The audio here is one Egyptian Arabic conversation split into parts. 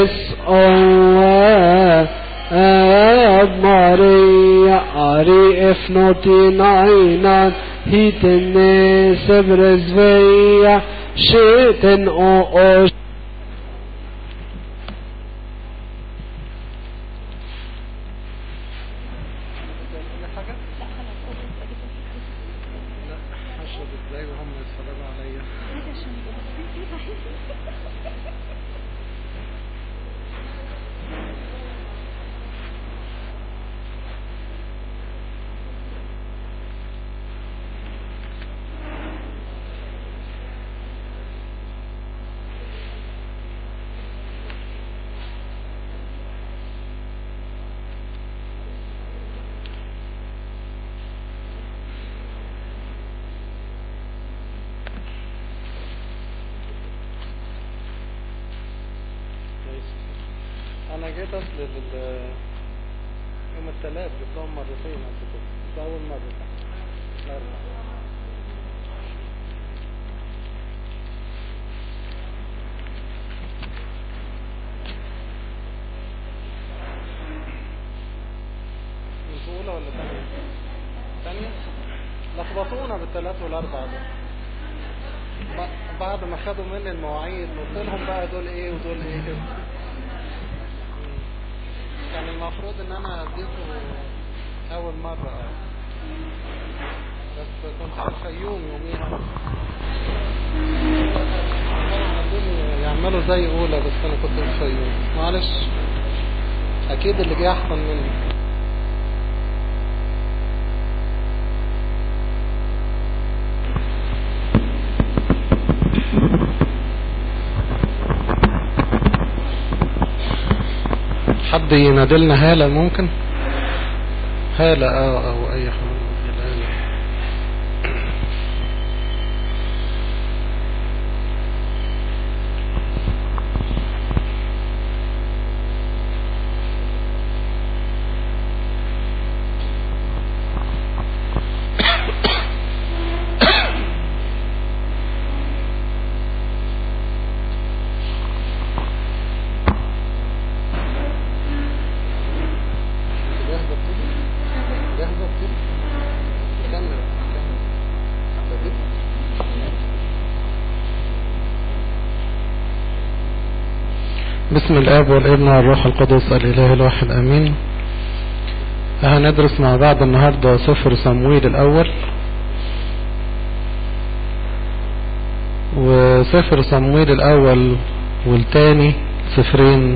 Maria Ari F99 Hitene Sebresveja Sheten o o انا جيت اصل لل يوم الثلاث جبتهم مرتين قبل كده ده اول مرة الاربعاء انتوا اولى ولا ثانية؟ ثانية؟ لخبطونا بالثلاث والاربعة ده ب- بعد ما خدوا مني المواعيد قلت لهم بقى دول ايه ودول ايه كده كان المفروض ان انا اديكم اول مرة اه بس كنت في الفيوم يوميها عايزين يعملوا زي اولى بس انا كنت في الفيوم معلش اكيد اللي جه احسن مني حد ينادلنا هالة ممكن هالة اه او اي حاجة هالة. جاهزة كده جاهزة كده كمل كمل بديت بسم الاب والابن والروح القدس الاله الواحد امين هندرس مع بعض النهاردة سفر صمويل الاول وسفر صمويل الاول والتاني سفرين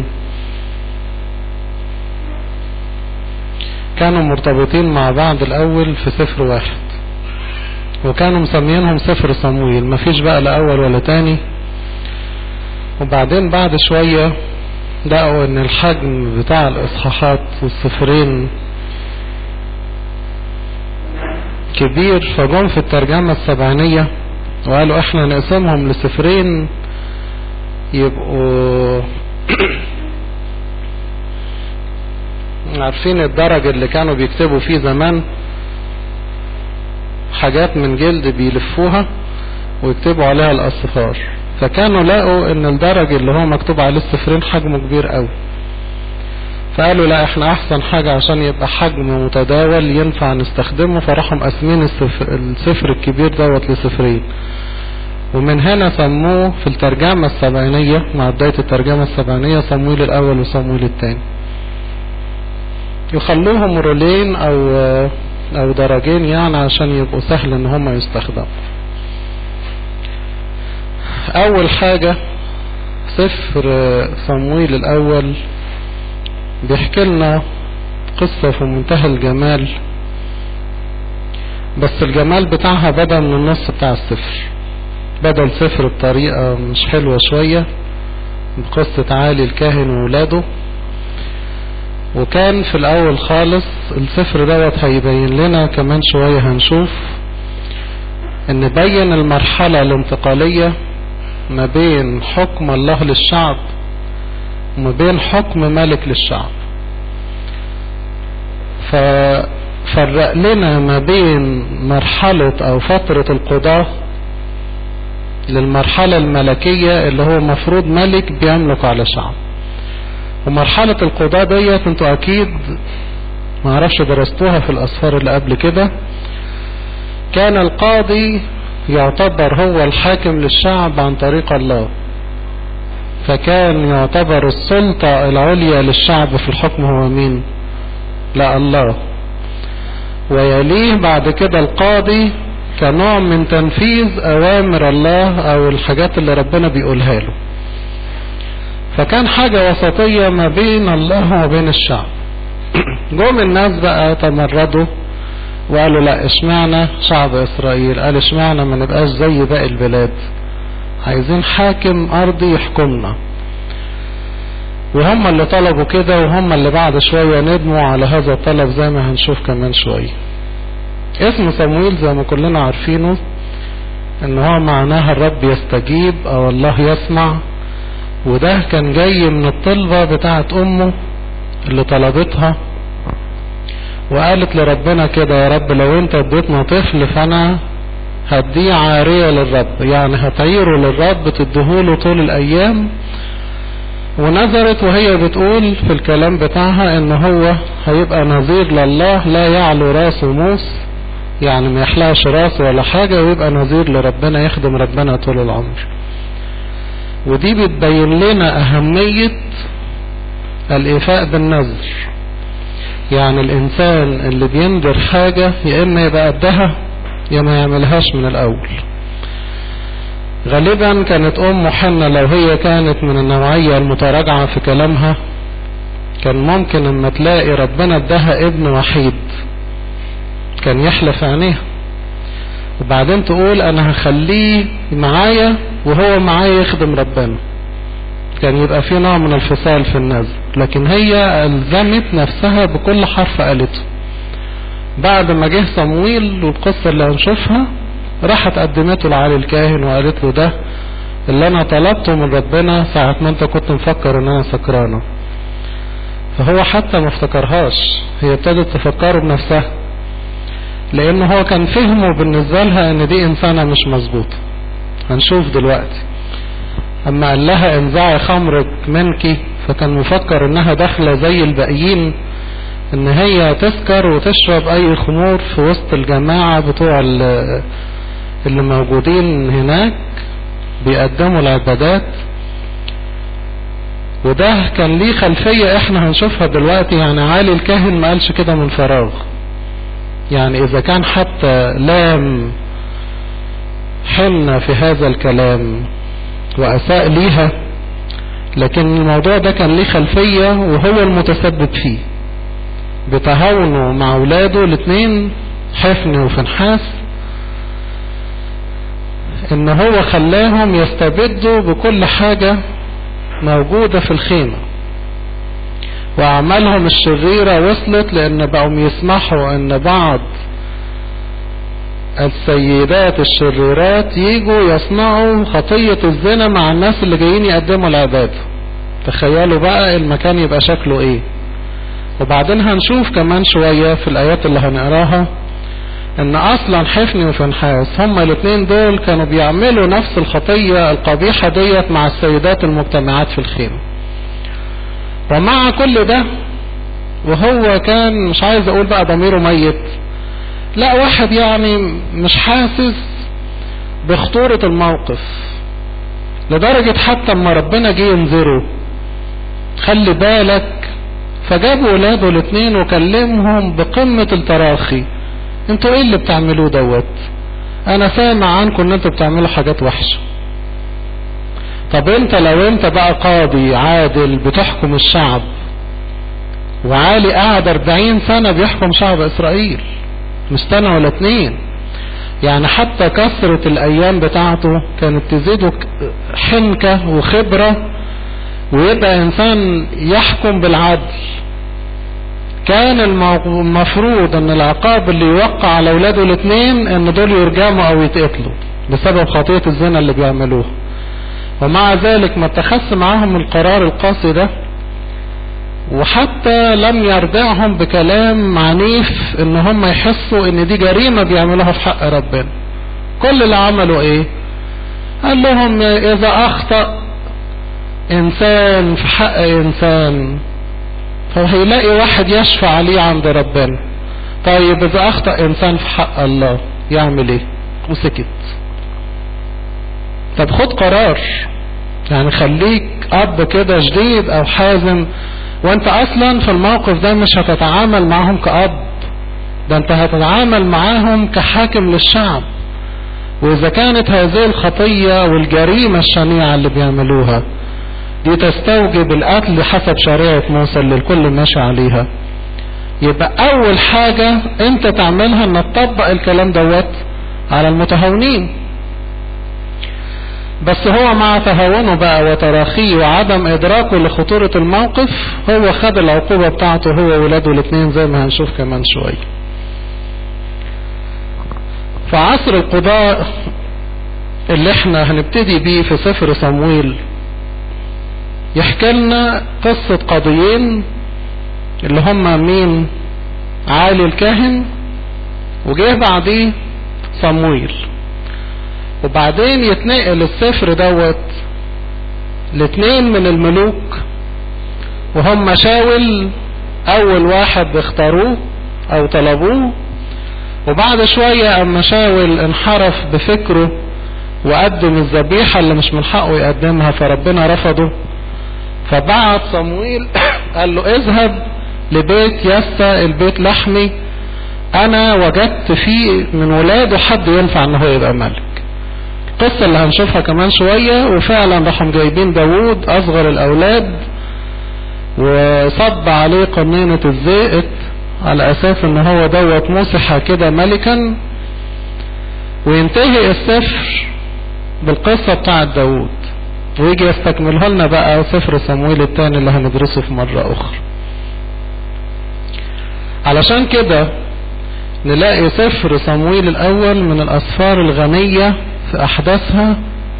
كانوا مرتبطين مع بعض الاول في سفر واحد وكانوا مسمينهم سفر صمويل مفيش بقى لا اول ولا تاني وبعدين بعد شوية لقوا ان الحجم بتاع الاصحاحات والسفرين كبير فجم في الترجمة السبعينية وقالوا احنا نقسمهم لسفرين يبقوا عارفين الدرج اللي كانوا بيكتبوا فيه زمان حاجات من جلد بيلفوها ويكتبوا عليها الأصفار فكانوا لقوا ان الدرج اللي هو مكتوب عليه السفرين حجمه كبير قوي فقالوا لا احنا احسن حاجة عشان يبقى حجم متداول ينفع نستخدمه فراحوا مقسمين السفر, السفر الكبير دوت لسفرين ومن هنا سموه في الترجمة السبعينية مع بداية الترجمة السبعينية صمويل الاول وصمويل الثاني يخلوهم رولين او او درجين يعني عشان يبقوا سهل ان هم يستخدموا اول حاجة سفر صمويل الاول بيحكي لنا قصة في منتهى الجمال بس الجمال بتاعها بدأ من النص بتاع السفر بدأ السفر بطريقة مش حلوة شوية بقصة عالي الكاهن وولاده وكان في الاول خالص السفر دوت هيبين لنا كمان شوية هنشوف ان بين المرحلة الانتقالية ما بين حكم الله للشعب وما بين حكم ملك للشعب ففرق لنا ما بين مرحلة او فترة القضاء للمرحلة الملكية اللي هو مفروض ملك بيملك على شعب ومرحلة القضاء ديت انتوا اكيد ما اعرفش درستوها في الاسفار اللي قبل كده كان القاضي يعتبر هو الحاكم للشعب عن طريق الله فكان يعتبر السلطة العليا للشعب في الحكم هو مين لا الله ويليه بعد كده القاضي كنوع من تنفيذ اوامر الله او الحاجات اللي ربنا بيقولها له فكان حاجة وسطية ما بين الله وبين الشعب جم الناس بقى تمردوا وقالوا لا اشمعنا شعب اسرائيل قال اشمعنا ما نبقاش زي باقي البلاد عايزين حاكم ارضي يحكمنا وهم اللي طلبوا كده وهم اللي بعد شوية ندموا على هذا الطلب زي ما هنشوف كمان شوية اسم صمويل زي ما كلنا عارفينه ان هو معناها الرب يستجيب او الله يسمع وده كان جاي من الطلبة بتاعت امه اللي طلبتها وقالت لربنا كده يا رب لو انت اديتنا طفل فانا هديه عارية للرب يعني هتعيره للرب تديهوله طول الايام ونظرت وهي بتقول في الكلام بتاعها ان هو هيبقى نظير لله لا يعلو راسه موس يعني ما يحلقش راسه ولا حاجة ويبقى نظير لربنا يخدم ربنا طول العمر ودي بتبين لنا اهمية الايفاء بالنذر يعني الانسان اللي بينذر حاجة يا اما يبقى قدها يا ما يعملهاش من الاول غالبا كانت ام حنة لو هي كانت من النوعية المتراجعة في كلامها كان ممكن اما تلاقي ربنا ادها ابن وحيد كان يحلف عينيها وبعدين تقول انا هخليه معايا وهو معايا يخدم ربنا كان يبقى في نوع من الفصال في النزل لكن هي الزمت نفسها بكل حرف قالته بعد ما جه صمويل والقصة اللي هنشوفها راحت قدمته لعلي الكاهن وقالت له ده اللي انا طلبته من ربنا ساعة ما انت كنت مفكر ان انا سكرانة فهو حتى ما افتكرهاش هي ابتدت تفكره بنفسها لان هو كان فهمه بالنسبة لها ان دي انسانة مش مظبوطة هنشوف دلوقتي اما قال لها انزعي خمرك منك فكان مفكر انها داخلة زي الباقيين ان هي تسكر وتشرب اي خمور في وسط الجماعة بتوع اللي موجودين هناك بيقدموا العبادات وده كان ليه خلفية احنا هنشوفها دلوقتي يعني عالي الكاهن ما قالش كده من فراغ يعني اذا كان حتى لام حنة في هذا الكلام واساء ليها لكن الموضوع ده كان ليه خلفية وهو المتسبب فيه بتهاونه مع اولاده الاثنين حفن وفنحاس ان هو خلاهم يستبدوا بكل حاجة موجودة في الخيمة واعمالهم الشريرة وصلت لان بقوا يسمحوا ان بعض السيدات الشريرات يجوا يصنعوا خطية الزنا مع الناس اللي جايين يقدموا العبادة تخيلوا بقى المكان يبقى شكله ايه وبعدين هنشوف كمان شوية في الايات اللي هنقراها ان اصلا حفني وفنحاس هما الاثنين دول كانوا بيعملوا نفس الخطية القبيحة ديت مع السيدات المجتمعات في الخيمة ومع كل ده وهو كان مش عايز اقول بقى ضميره ميت لا واحد يعني مش حاسس بخطورة الموقف لدرجة حتى اما ربنا جه ينذره خلي بالك فجابوا ولاده الاثنين وكلمهم بقمة التراخي انتوا ايه اللي بتعملوه دوت انا سامع عنكم ان انتوا بتعملوا حاجات وحشة طب انت لو انت بقى قاضي عادل بتحكم الشعب وعالي قاعد اربعين سنة بيحكم شعب اسرائيل مش سنة ولا اتنين يعني حتى كثرة الايام بتاعته كانت تزيده حنكة وخبرة ويبقى انسان يحكم بالعدل كان المفروض ان العقاب اللي يوقع على اولاده الاثنين ان دول يرجموا او يتقتلوا بسبب خطية الزنا اللي بيعملوه ومع ذلك ما اتخذش معاهم القرار القاسي ده وحتى لم يردعهم بكلام عنيف ان هم يحسوا ان دي جريمة بيعملوها في حق ربنا كل اللي عملوا ايه قال لهم اذا اخطأ انسان في حق انسان فهيلاقي واحد يشفع عليه عند ربنا طيب اذا اخطأ انسان في حق الله يعمل ايه وسكت طب خد قرار يعني خليك اب كده جديد او حازم وانت اصلا في الموقف ده مش هتتعامل معهم كأب ده انت هتتعامل معاهم كحاكم للشعب واذا كانت هذه الخطية والجريمة الشنيعة اللي بيعملوها دي تستوجب القتل حسب شريعة موسى اللي الكل ماشي عليها يبقى اول حاجة انت تعملها انك تطبق الكلام دوت على المتهاونين بس هو مع تهاونه بقى وتراخيه وعدم ادراكه لخطورة الموقف هو خد العقوبة بتاعته هو وولاده الاثنين زي ما هنشوف كمان شوية في عصر القضاء اللي احنا هنبتدي بيه في سفر صمويل يحكي لنا قصة قاضيين اللي هم مين عالي الكاهن وجه بعديه صمويل وبعدين يتنقل السفر دوت لاتنين من الملوك وهم شاول اول واحد اختاروه او طلبوه وبعد شوية اما شاول انحرف بفكره وقدم الذبيحة اللي مش من حقه يقدمها فربنا رفضه فبعت صمويل قال له اذهب لبيت يسا البيت لحمي انا وجدت فيه من ولاده حد ينفع ان هو يبقى ملك القصة اللي هنشوفها كمان شوية وفعلا راحوا جايبين داوود اصغر الاولاد وصب عليه قنينة الزيت على اساس ان هو دوت مسح كده ملكا وينتهي السفر بالقصة بتاعت داوود ويجي يستكمله لنا بقى سفر صمويل الثاني اللي هندرسه في مرة اخرى علشان كده نلاقي سفر صمويل الاول من الاسفار الغنية في احداثها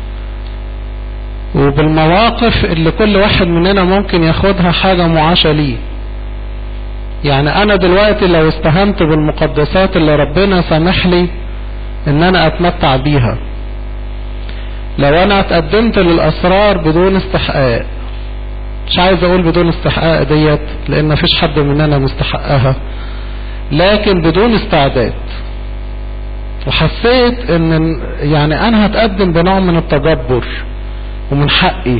وبالمواقف اللي كل واحد مننا ممكن ياخدها حاجة معاشة ليه يعني انا دلوقتي لو استهنت بالمقدسات اللي ربنا سامح لي ان انا اتمتع بيها لو انا اتقدمت للاسرار بدون استحقاق مش عايز اقول بدون استحقاق ديت لان مفيش حد مننا مستحقها لكن بدون استعداد وحسيت ان يعني انا هتقدم بنوع من التجبر ومن حقي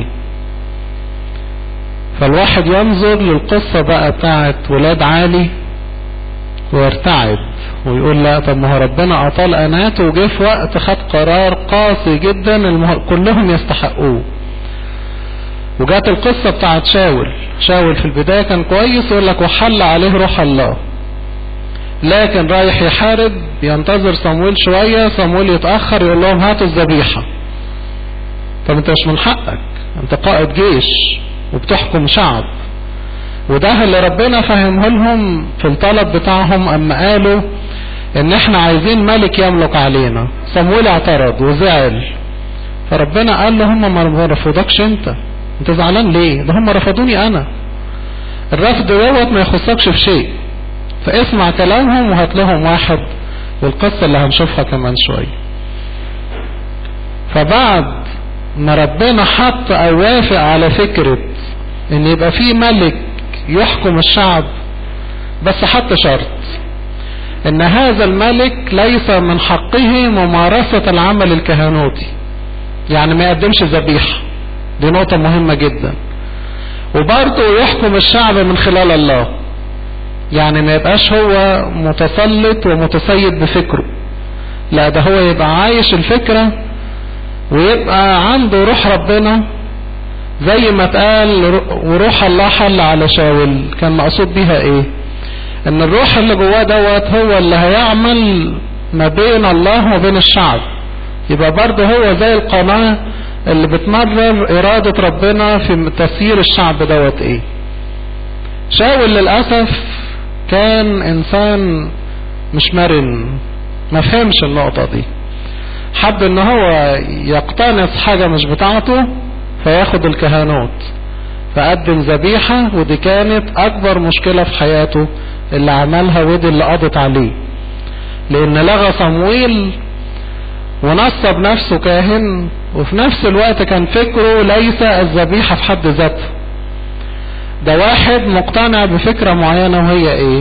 فالواحد ينظر للقصة بقى بتاعت ولاد عالي ويرتعد ويقول لا طب ما هو ربنا اطال اناته وجه في وقت خد قرار قاسي جدا المه... كلهم يستحقوه وجات القصة بتاعت شاول شاول في البداية كان كويس يقول لك وحل عليه روح الله لكن رايح يحارب ينتظر صمويل شوية صمويل يتأخر يقول لهم هاتوا الذبيحة طب انت مش من حقك انت قائد جيش وبتحكم شعب وده اللي ربنا فهمه لهم في الطلب بتاعهم اما قالوا ان احنا عايزين ملك يملك علينا صمويل اعترض وزعل فربنا قال له هم ما رفضكش انت انت زعلان ليه ده هم رفضوني انا الرفض دوت ما يخصكش في شيء فاسمع كلامهم وهات لهم واحد والقصة اللي هنشوفها كمان شوية فبعد ما ربنا حط او وافق على فكرة ان يبقى في ملك يحكم الشعب بس حط شرط ان هذا الملك ليس من حقه ممارسة العمل الكهنوتي يعني ما يقدمش ذبيحة دي نقطة مهمة جدا وبرضه يحكم الشعب من خلال الله يعني ما يبقاش هو متسلط ومتسيد بفكره لا ده هو يبقى عايش الفكرة ويبقى عنده روح ربنا زي ما اتقال وروح الله حل على شاول كان مقصود بيها ايه ان الروح اللي جواه دوت هو اللي هيعمل ما بين الله وبين الشعب يبقى برضه هو زي القناة اللي بتمرر ارادة ربنا في تسيير الشعب دوت ايه شاول للأسف كان انسان مش مرن ما فهمش النقطة دي حب ان هو يقتنص حاجة مش بتاعته فياخد الكهنوت فقدم ذبيحة ودي كانت اكبر مشكلة في حياته اللي عملها ودي اللي قضت عليه لان لغى صمويل ونصب نفسه كاهن وفي نفس الوقت كان فكره ليس الذبيحة في حد ذاتها ده واحد مقتنع بفكرة معينة وهي ايه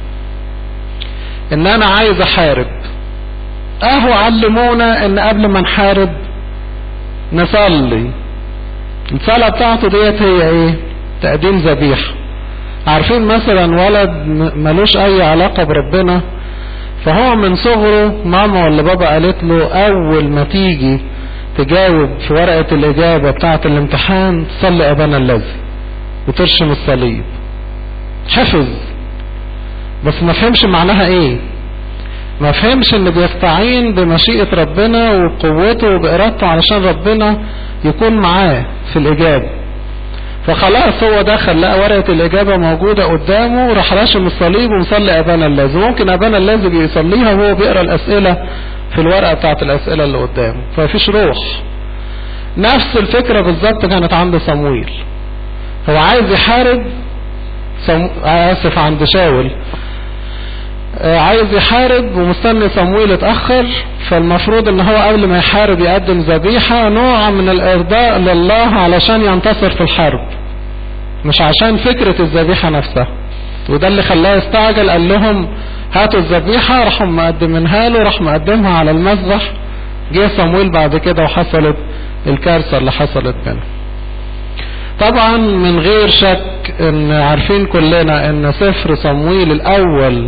ان انا عايز احارب اهو علمونا ان قبل ما نحارب نصلي الصلاة بتاعته ديت هي ايه تقديم ذبيحة عارفين مثلا ولد ملوش اي علاقة بربنا فهو من صغره ماما ولا بابا قالت له اول ما تيجي تجاوب في ورقة الاجابة بتاعة الامتحان تصلي ابانا الذي وترشم الصليب حفظ بس ما فهمش معناها ايه ما فهمش ان بيستعين بمشيئة ربنا وقوته وبإرادته علشان ربنا يكون معاه في الإجابة فخلاص هو دخل لقى ورقة الإجابة موجودة قدامه راح راشم الصليب ومصلي أبانا الذي ممكن أبانا الذي بيصليها وهو بيقرأ الأسئلة في الورقة بتاعت الأسئلة اللي قدامه فمفيش روح نفس الفكرة بالظبط كانت عند صمويل هو عايز يحارب صم... آسف عند شاول عايز يحارب ومستني صمويل اتأخر فالمفروض ان هو قبل ما يحارب يقدم ذبيحة نوع من الارضاء لله علشان ينتصر في الحرب مش عشان فكرة الذبيحة نفسها وده اللي خلاه يستعجل قال لهم هاتوا الذبيحة راحوا مقدمينها له راح مقدمها على المذبح جه صمويل بعد كده وحصلت الكارثة اللي حصلت بينهم طبعا من غير شك ان عارفين كلنا ان سفر صمويل الاول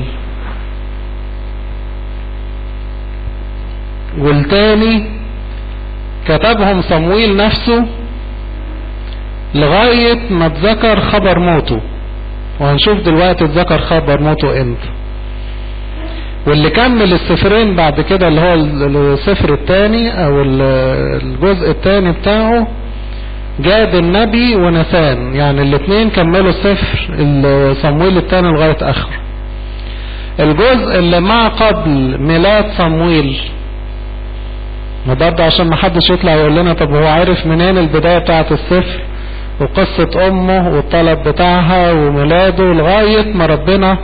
والتاني كتبهم صمويل نفسه لغاية ما اتذكر خبر موته وهنشوف دلوقتي اتذكر خبر موته امتى واللي كمل السفرين بعد كده اللي هو السفر التاني او الجزء التاني بتاعه جاد النبي ونسان يعني الاثنين كملوا السفر صمويل التاني لغاية اخره الجزء اللي ما قبل ميلاد صمويل ما برضه عشان ما حدش يطلع يقول لنا طب هو عارف منين البداية بتاعة السفر وقصة امه والطلب بتاعها وميلاده لغاية ما ربنا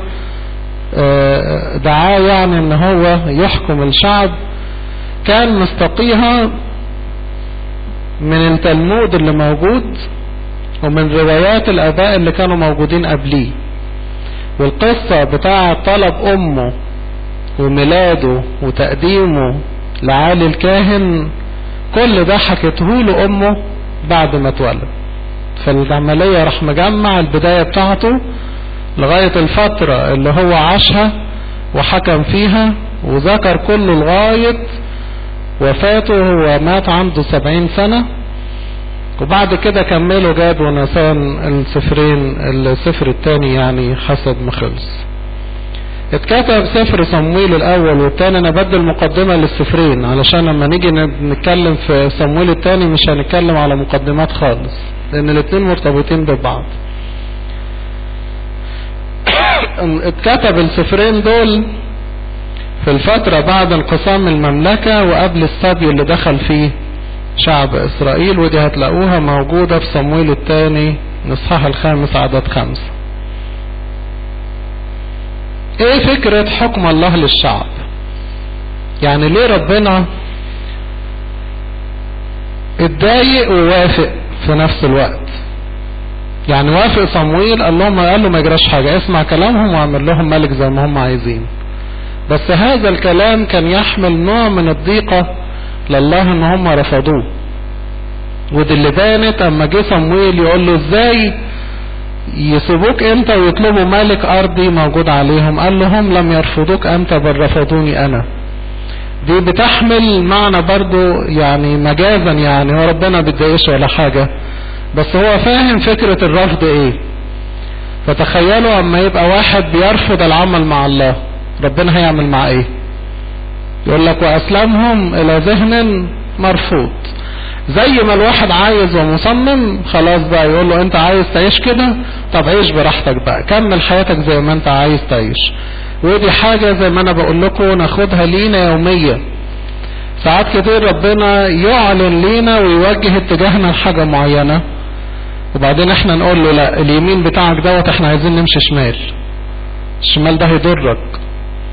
دعاه يعني ان هو يحكم الشعب كان مستقيها من التلمود اللي موجود ومن روايات الاباء اللي كانوا موجودين قبليه والقصة بتاعة طلب امه وميلاده وتقديمه لعالي الكاهن كل ده حكته له امه بعد ما اتولد فالعملية راح مجمع البداية بتاعته لغاية الفترة اللي هو عاشها وحكم فيها وذكر كله لغاية وفاته هو مات عنده سبعين سنة وبعد كده كملوا جاد ونسان السفرين السفر التاني يعني حسب ما خلص اتكتب سفر صمويل الاول والتاني انا بدل مقدمة للسفرين علشان لما نيجي نتكلم في صمويل التاني مش هنتكلم على مقدمات خالص لان الاتنين مرتبطين ببعض اتكتب السفرين دول في الفترة بعد انقسام المملكة وقبل السبي اللي دخل فيه شعب اسرائيل ودي هتلاقوها موجودة في صمويل الثاني نصحها الخامس عدد خمسة ايه فكرة حكم الله للشعب يعني ليه ربنا اتضايق ووافق في نفس الوقت يعني وافق صمويل قال لهم قال له ما يجراش حاجة اسمع كلامهم واعمل لهم ملك زي ما هم عايزين بس هذا الكلام كان يحمل نوع من الضيقة لله ان هم رفضوه ودي اللي بانت اما جه صمويل يقول له ازاي يسيبوك انت ويطلبوا ملك ارضي موجود عليهم قال لهم لم يرفضوك انت بل رفضوني انا دي بتحمل معنى برضو يعني مجازا يعني هو ربنا بيتضايقش ولا حاجة بس هو فاهم فكرة الرفض ايه فتخيلوا اما يبقى واحد بيرفض العمل مع الله ربنا هيعمل معاه ايه يقول لك واسلمهم الى ذهن مرفوض زي ما الواحد عايز ومصمم خلاص بقى يقول له انت عايز تعيش كده طب عيش براحتك بقى كمل حياتك زي ما انت عايز تعيش ودي حاجة زي ما انا بقول لكم ناخدها لينا يوميا ساعات كتير ربنا يعلن لينا ويوجه اتجاهنا لحاجة معينة وبعدين احنا نقول له لا اليمين بتاعك دوت احنا عايزين نمشي شمال الشمال ده هيضرك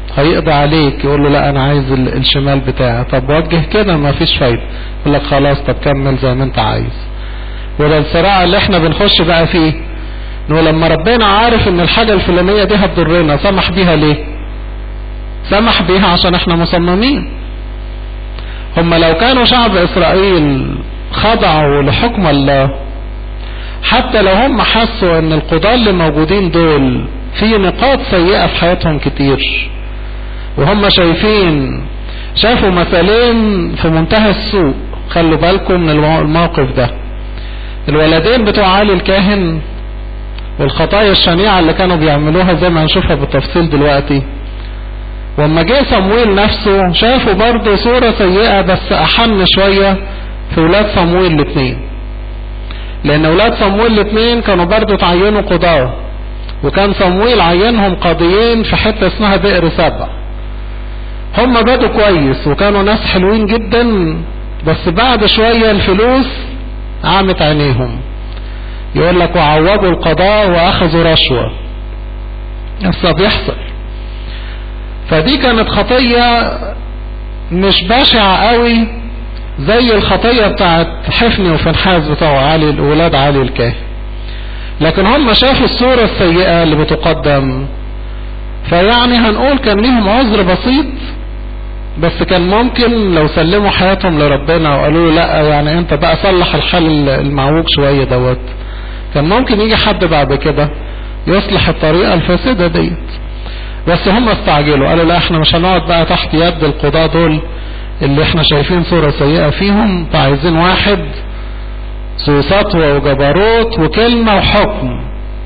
هيقضي عليك يقول له لا انا عايز ال- الشمال بتاعي طب وجه كده ما فيش فايدة يقول لك خلاص طب كمل زي ما انت عايز وده الصراع اللي احنا بنخش بقى فيه انه لما ربنا عارف ان الحاجة الفلانية دي هتضرنا سمح بيها ليه سمح بيها عشان احنا مصممين هم لو كانوا شعب اسرائيل خضعوا لحكم الله حتى لو هم حسوا ان القضاة اللي موجودين دول في نقاط سيئة في حياتهم كتير وهم شايفين شافوا مثالين في منتهى السوء خلوا بالكم من المو- الموقف ده الولدين بتوع علي الكاهن والخطايا الشنيعة اللي كانوا بيعملوها زي ما هنشوفها بالتفصيل دلوقتي واما جه صمويل نفسه شافوا برضه صورة سيئة بس أحن شوية في ولاد صمويل الاثنين لأن ولاد صمويل الاثنين كانوا برضه تعينوا قضاة وكان صمويل عينهم قاضيين في حتة اسمها بئر سبع هم بدوا كويس وكانوا ناس حلوين جدا بس بعد شوية الفلوس عامت عينيهم يقول لك وعوضوا القضاء واخذوا رشوة بس بيحصل فدي كانت خطية مش بشعة قوي زي الخطية بتاعت حفني وفنحاس بتوع علي الولاد علي الكاهن لكن هم شافوا الصورة السيئة اللي بتقدم فيعني هنقول كان ليهم عذر بسيط بس كان ممكن لو سلموا حياتهم لربنا وقالوا له لا يعني انت بقى صلح الحال المعوج شوية دوت كان ممكن يجي حد بعد كده يصلح الطريقة الفاسدة ديت بس هم استعجلوا قالوا لا احنا مش هنقعد بقى تحت يد القضاة دول اللي احنا شايفين صورة سيئة فيهم فعايزين واحد ذو سطوة وجبروت وكلمة وحكم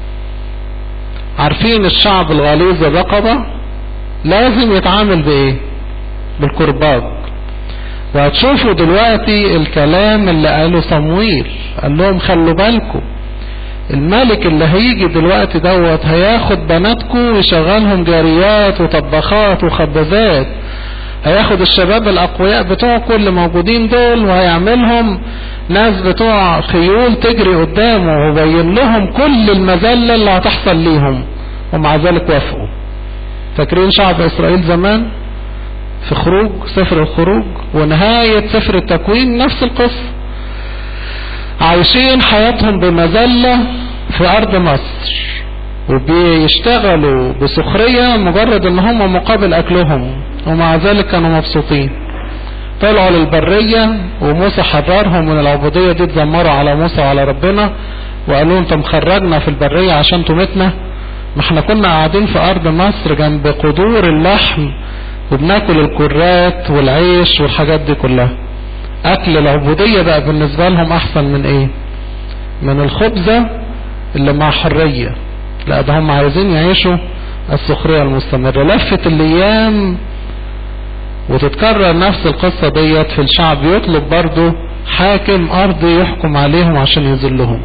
عارفين الشعب الغليظ الرقبة لازم يتعامل بايه بالكرباج وهتشوفوا دلوقتي الكلام اللي قاله صمويل قال لهم خلوا بالكم الملك اللي هيجي دلوقتي دوت هياخد بناتكم ويشغلهم جاريات وطباخات وخبازات هياخد الشباب الاقوياء بتوعكم اللي موجودين دول وهيعملهم ناس بتوع خيول تجري قدامه وبين لهم كل المذلة اللي هتحصل ليهم ومع ذلك وافقوا فاكرين شعب اسرائيل زمان في خروج سفر الخروج ونهاية سفر التكوين نفس القصة عايشين حياتهم بمذلة في أرض مصر وبيشتغلوا بسخرية مجرد ان هم مقابل أكلهم ومع ذلك كانوا مبسوطين طلعوا للبرية وموسى حررهم من العبودية دي اتذمروا على موسى وعلى ربنا وقالوا انت مخرجنا في البرية عشان تمتنا ما احنا كنا قاعدين في أرض مصر جنب قدور اللحم وبناكل الكرات والعيش والحاجات دي كلها اكل العبودية بقى بالنسبة لهم احسن من ايه من الخبزة اللي مع حرية لا ده هم عايزين يعيشوا السخرية المستمرة لفت الايام وتتكرر نفس القصة ديت في الشعب يطلب برضه حاكم ارضي يحكم عليهم عشان يذلهم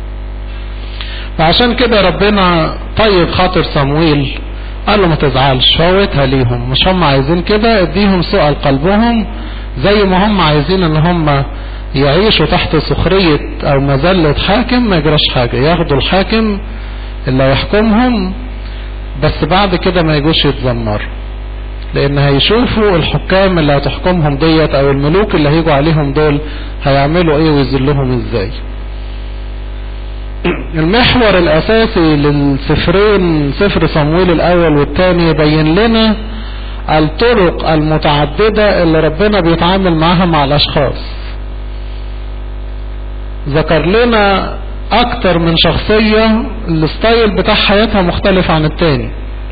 فعشان كده ربنا طيب خاطر صمويل قال له ما تزعلش فوتها ليهم مش هم عايزين كده اديهم سؤال قلبهم زي ما هم عايزين ان هم يعيشوا تحت سخرية او مذلة حاكم ما يجراش حاجة ياخدوا الحاكم اللي هيحكمهم بس بعد كده ما يجوش يتذمروا لان هيشوفوا الحكام اللي هتحكمهم ديت او الملوك اللي هيجوا عليهم دول هيعملوا ايه ويذلهم ازاي المحور الاساسي للسفرين سفر صمويل الاول والثاني يبين لنا الطرق المتعددة اللي ربنا بيتعامل معاها مع الاشخاص ذكر لنا اكتر من شخصية الستايل بتاع حياتها مختلف عن التاني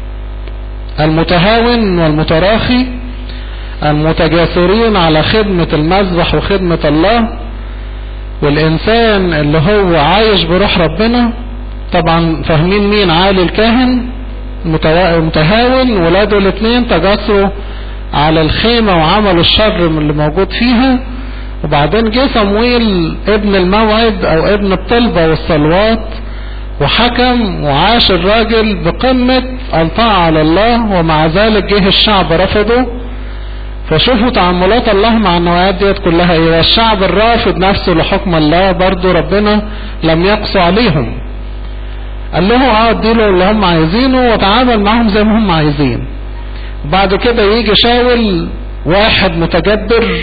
المتهاون والمتراخي المتجاسرين على خدمة المذبح وخدمة الله والإنسان اللي هو عايش بروح ربنا طبعا فاهمين مين عالي الكاهن متهاون ولاده الاثنين تجاسروا على الخيمة وعملوا الشر من اللي موجود فيها وبعدين جه صمويل ابن الموعد او ابن الطلبة والصلوات وحكم وعاش الراجل بقمة الطاعة على الله ومع ذلك جه الشعب رفضه فشوفوا تعاملات الله مع النوعيات ديت كلها ايه والشعب الرافض نفسه لحكم الله برضو ربنا لم يقسو عليهم قال له اه اديله اللي هم عايزينه وتعامل معهم زي ما هم عايزين وبعد كده يجي شاول واحد متجبر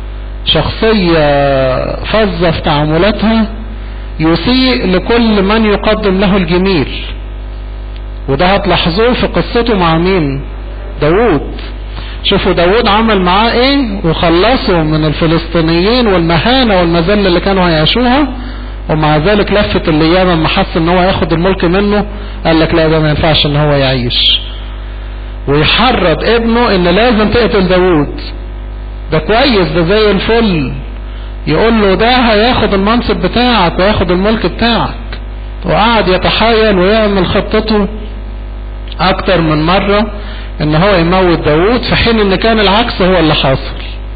شخصية فظة في تعاملاتها يسيء لكل من يقدم له الجميل وده هتلاحظوه في قصته مع مين داوود شوفوا داود عمل معاه ايه وخلصوا من الفلسطينيين والمهانة والمذلة اللي كانوا هيعيشوها ومع ذلك لفت الايام لما حس ان هو ياخد الملك منه قال لك لا ده ما ينفعش ان هو يعيش ويحرض ابنه ان لازم تقتل داود ده كويس ده زي الفل يقول له ده هياخد المنصب بتاعك وياخد الملك بتاعك وقعد يتحايل ويعمل خطته اكتر من مرة ان هو يموت داود في حين ان كان العكس هو اللي حاصل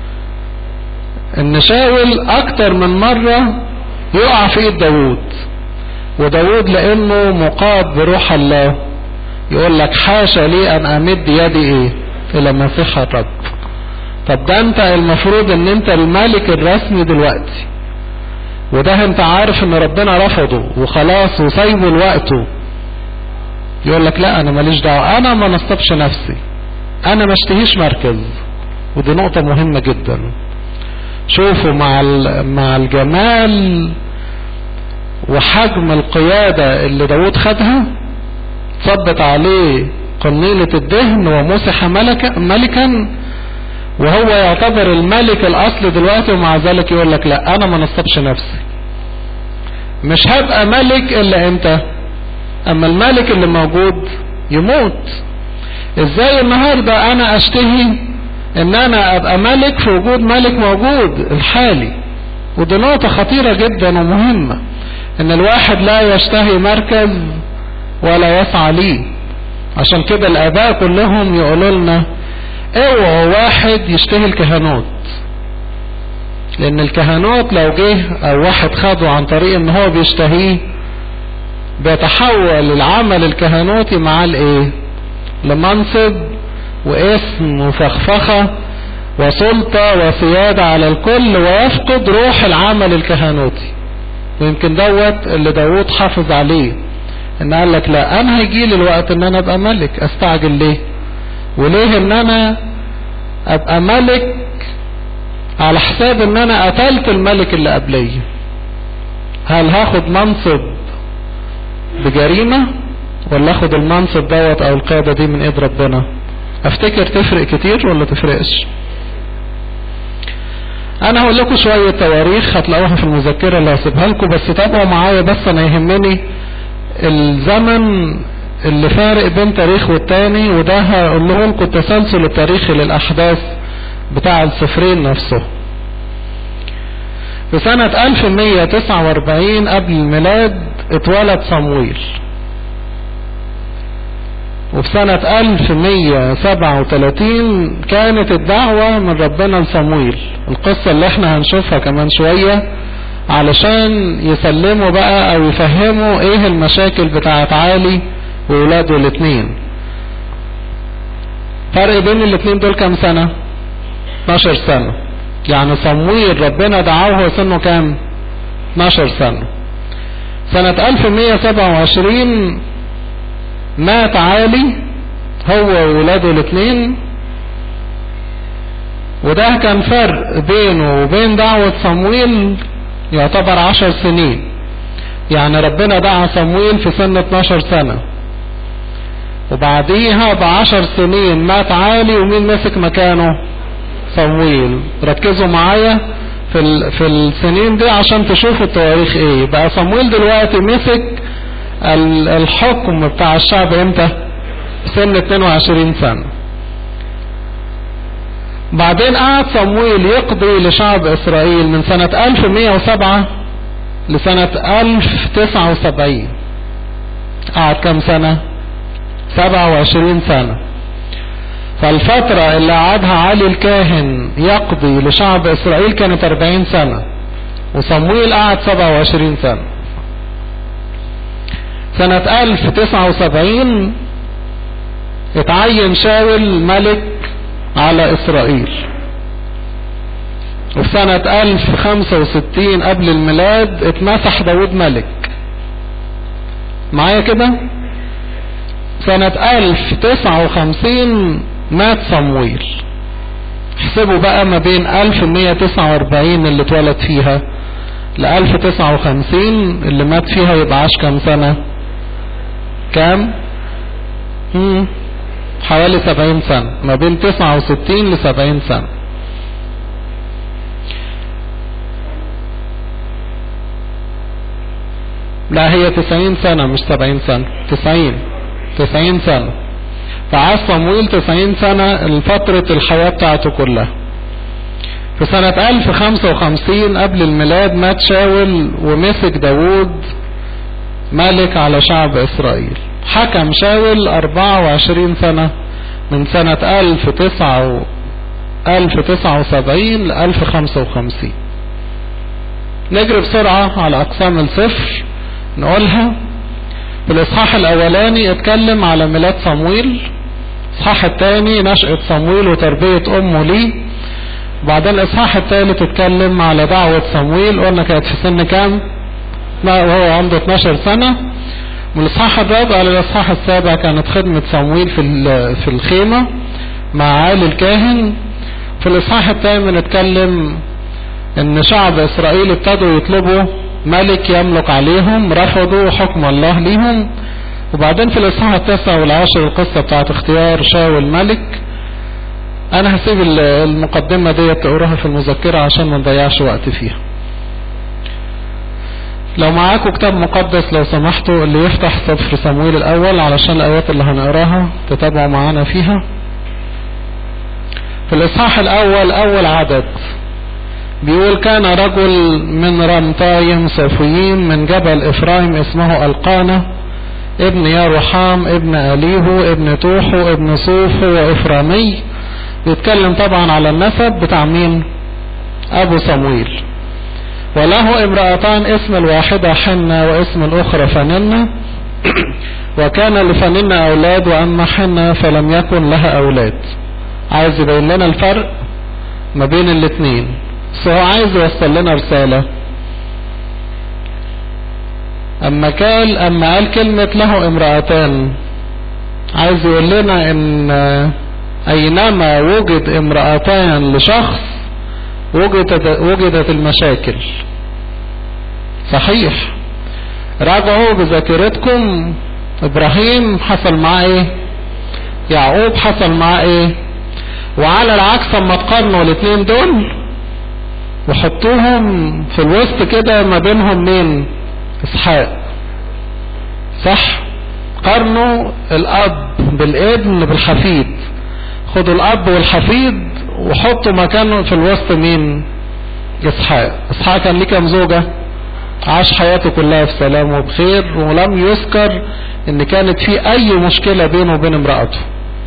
ان شاول اكتر من مرة يقع في ايد داود وداود لانه مقاد بروح الله يقول لك حاشا لي ان امد يدي ايه الى مسيح الرب طب ده انت المفروض ان انت الملك الرسمي دلوقتي وده انت عارف ان ربنا رفضه وخلاص وسايبه لوقته يقول لك لا انا ماليش دعوه انا ما نصبش نفسي انا ما اشتهيش مركز ودي نقطه مهمه جدا شوفوا مع مع الجمال وحجم القياده اللي داود خدها ثبت عليه قنينة الدهن ومسح ملكا ملكا وهو يعتبر الملك الاصل دلوقتي ومع ذلك يقول لك لا انا ما نصبش نفسي مش هبقى ملك الا امتى اما الملك اللي موجود يموت ازاي النهاردة انا اشتهي ان انا ابقى ملك في وجود ملك موجود الحالي ودي نقطة خطيرة جدا ومهمة ان الواحد لا يشتهي مركز ولا يسعى ليه عشان كده الاباء كلهم يقولوا لنا اوعوا واحد يشتهي الكهنوت لان الكهنوت لو جه او واحد خده عن طريق ان هو بيشتهيه بيتحول العمل الكهنوتي مع الايه لمنصب واسم وفخفخة وسلطة وسيادة على الكل ويفقد روح العمل الكهنوتي ويمكن دوت اللي داود حافظ عليه ان قال لك لا انا هيجي لي الوقت ان انا ابقى ملك استعجل ليه وليه ان انا ابقى ملك على حساب ان انا قتلت الملك اللي قبلي هل هاخد منصب بجريمة ولا اخد المنصب دوت او القيادة دي من ايد ربنا افتكر تفرق كتير ولا تفرقش انا هقول لكم شوية تواريخ هتلاقوها في المذكرة اللي هسيبها لكم بس تابعوا معايا بس انا يهمني الزمن اللي فارق بين تاريخ والتاني وده هقول لكم التسلسل التاريخي للاحداث بتاع السفرين نفسه في سنة 1149 قبل الميلاد اتولد صمويل وفي سنة 1137 كانت الدعوة من ربنا لصمويل القصة اللي احنا هنشوفها كمان شوية علشان يسلموا بقى او يفهموا ايه المشاكل بتاعت عالي وولاده الاتنين فرق بين الاتنين دول كام سنة 12 سنة يعني صمويل ربنا دعاه هو سنه كام 12 سنة سنة 1127 مات عالي هو وولاده الاثنين وده كان فرق بينه وبين دعوة صمويل يعتبر عشر سنين يعني ربنا دعا صمويل في سن 12 سنة وبعديها بعشر سنين مات عالي ومين مسك مكانه صمويل ركزوا معايا في ال... في السنين دي عشان تشوفوا التواريخ ايه بقى صمويل دلوقتي مسك ال... الحكم بتاع الشعب امتى سن 22 سنة بعدين قعد صمويل يقضي لشعب اسرائيل من سنة 1107 لسنة 1079 قعد كم سنة 27 سنة فالفترة اللي قعدها علي الكاهن يقضي لشعب اسرائيل كانت 40 سنة وصمويل قعد 27 سنة سنة 1079 اتعين شاول ملك على اسرائيل وفي سنة 1065 قبل الميلاد اتمسح داود ملك معايا كده سنة 1059 مات صمويل احسبوا بقى ما بين 1149 اللي اتولد فيها ل 1059 اللي مات فيها يبقى عاش كام سنة كام مم. حوالي 70 سنة ما بين 69 ل 70 سنة لا هي 90 سنة مش 70 سنة 90 90 سنة فعاش صمويل 90 سنة فترة الحياة بتاعته كلها في سنة 1055 قبل الميلاد مات شاول ومسك داوود ملك على شعب إسرائيل حكم شاول 24 سنة من سنة 1079 ل 1055 نجري بسرعة على أقسام الصفر نقولها في الإصحاح الأولاني اتكلم على ميلاد صمويل الإصحاح الثاني نشأة صمويل وتربية أمه ليه وبعدين الإصحاح الثالث اتكلم على دعوة صمويل قلنا كانت في سن كام؟ وهو عنده 12 سنة من الإصحاح الرابع للإصحاح السابع كانت خدمة صمويل في في الخيمة مع عالي الكاهن في الإصحاح الثامن اتكلم إن شعب إسرائيل ابتدوا يطلبوا ملك يملك عليهم رفضوا حكم الله ليهم وبعدين في الإصحاح التاسع والعاشر القصة بتاعت اختيار شاول ملك أنا هسيب المقدمة دي تقراها في المذكرة عشان ما نضيعش وقت فيها لو معاكم كتاب مقدس لو سمحتوا اللي يفتح سفر صمويل الأول علشان الآيات اللي هنقراها تتابعوا معانا فيها في الإصحاح الأول أول عدد بيقول كان رجل من رمطايم صفيين من جبل إفرايم اسمه القانة ابن يروحام ابن أليهو ابن توحو ابن صوفو وإفرامي بيتكلم طبعا على النسب بتاع مين أبو صمويل وله امرأتان اسم الواحدة حنة واسم الأخرى فننة وكان لفننة أولاد وأما حنة فلم يكن لها أولاد عايز يبين لنا الفرق ما بين الاثنين بس هو عايز يوصل لنا رسالة أما قال أما قال كلمة له امرأتان عايز يقول لنا إن أينما وجد امرأتان لشخص وجدت, وجدت المشاكل صحيح راجعوا بذاكرتكم ابراهيم حصل معاه ايه يعقوب حصل معاه ايه وعلى العكس اما تقارنوا الاثنين دول وحطوهم في الوسط كده ما بينهم مين اسحاق صح قارنوا الاب بالابن بالحفيد خدوا الاب والحفيد وحطوا مكانه في الوسط مين اسحاق اسحاق كان ليه كام زوجة عاش حياته كلها في سلام وبخير ولم يذكر ان كانت في اي مشكلة بينه وبين امرأته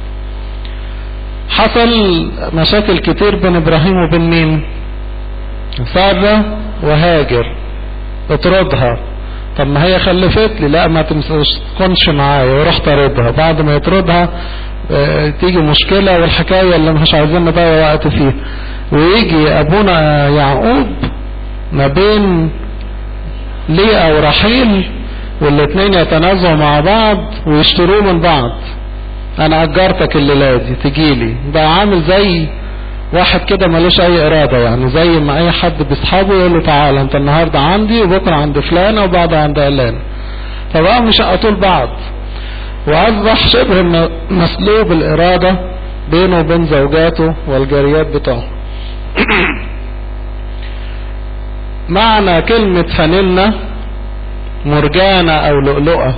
حصل مشاكل كتير بين ابراهيم وبين مين سارة وهاجر اطردها طب ما هي خلفت لي لا ما تكونش معايا وراح طاردها بعد ما يطردها اه تيجي مشكلة والحكاية اللي مش عايزين نضيع وقت فيها ويجي ابونا يعقوب ما بين ليا ورحيل والاتنين يتنازعوا مع بعض ويشتروه من بعض انا اجرتك الليلة دي تجيلي ده عامل زي واحد كده ملوش اي ارادة يعني زي ما اي حد بيصحابه يقول له تعالى انت النهاردة عندي وبكرة عند فلانة وبعد عند علانة فبقى مش طول بعض واصبح شبه مسلوب الارادة بينه وبين زوجاته والجاريات بتاعه معنى كلمة فانلة مرجانة او لؤلؤة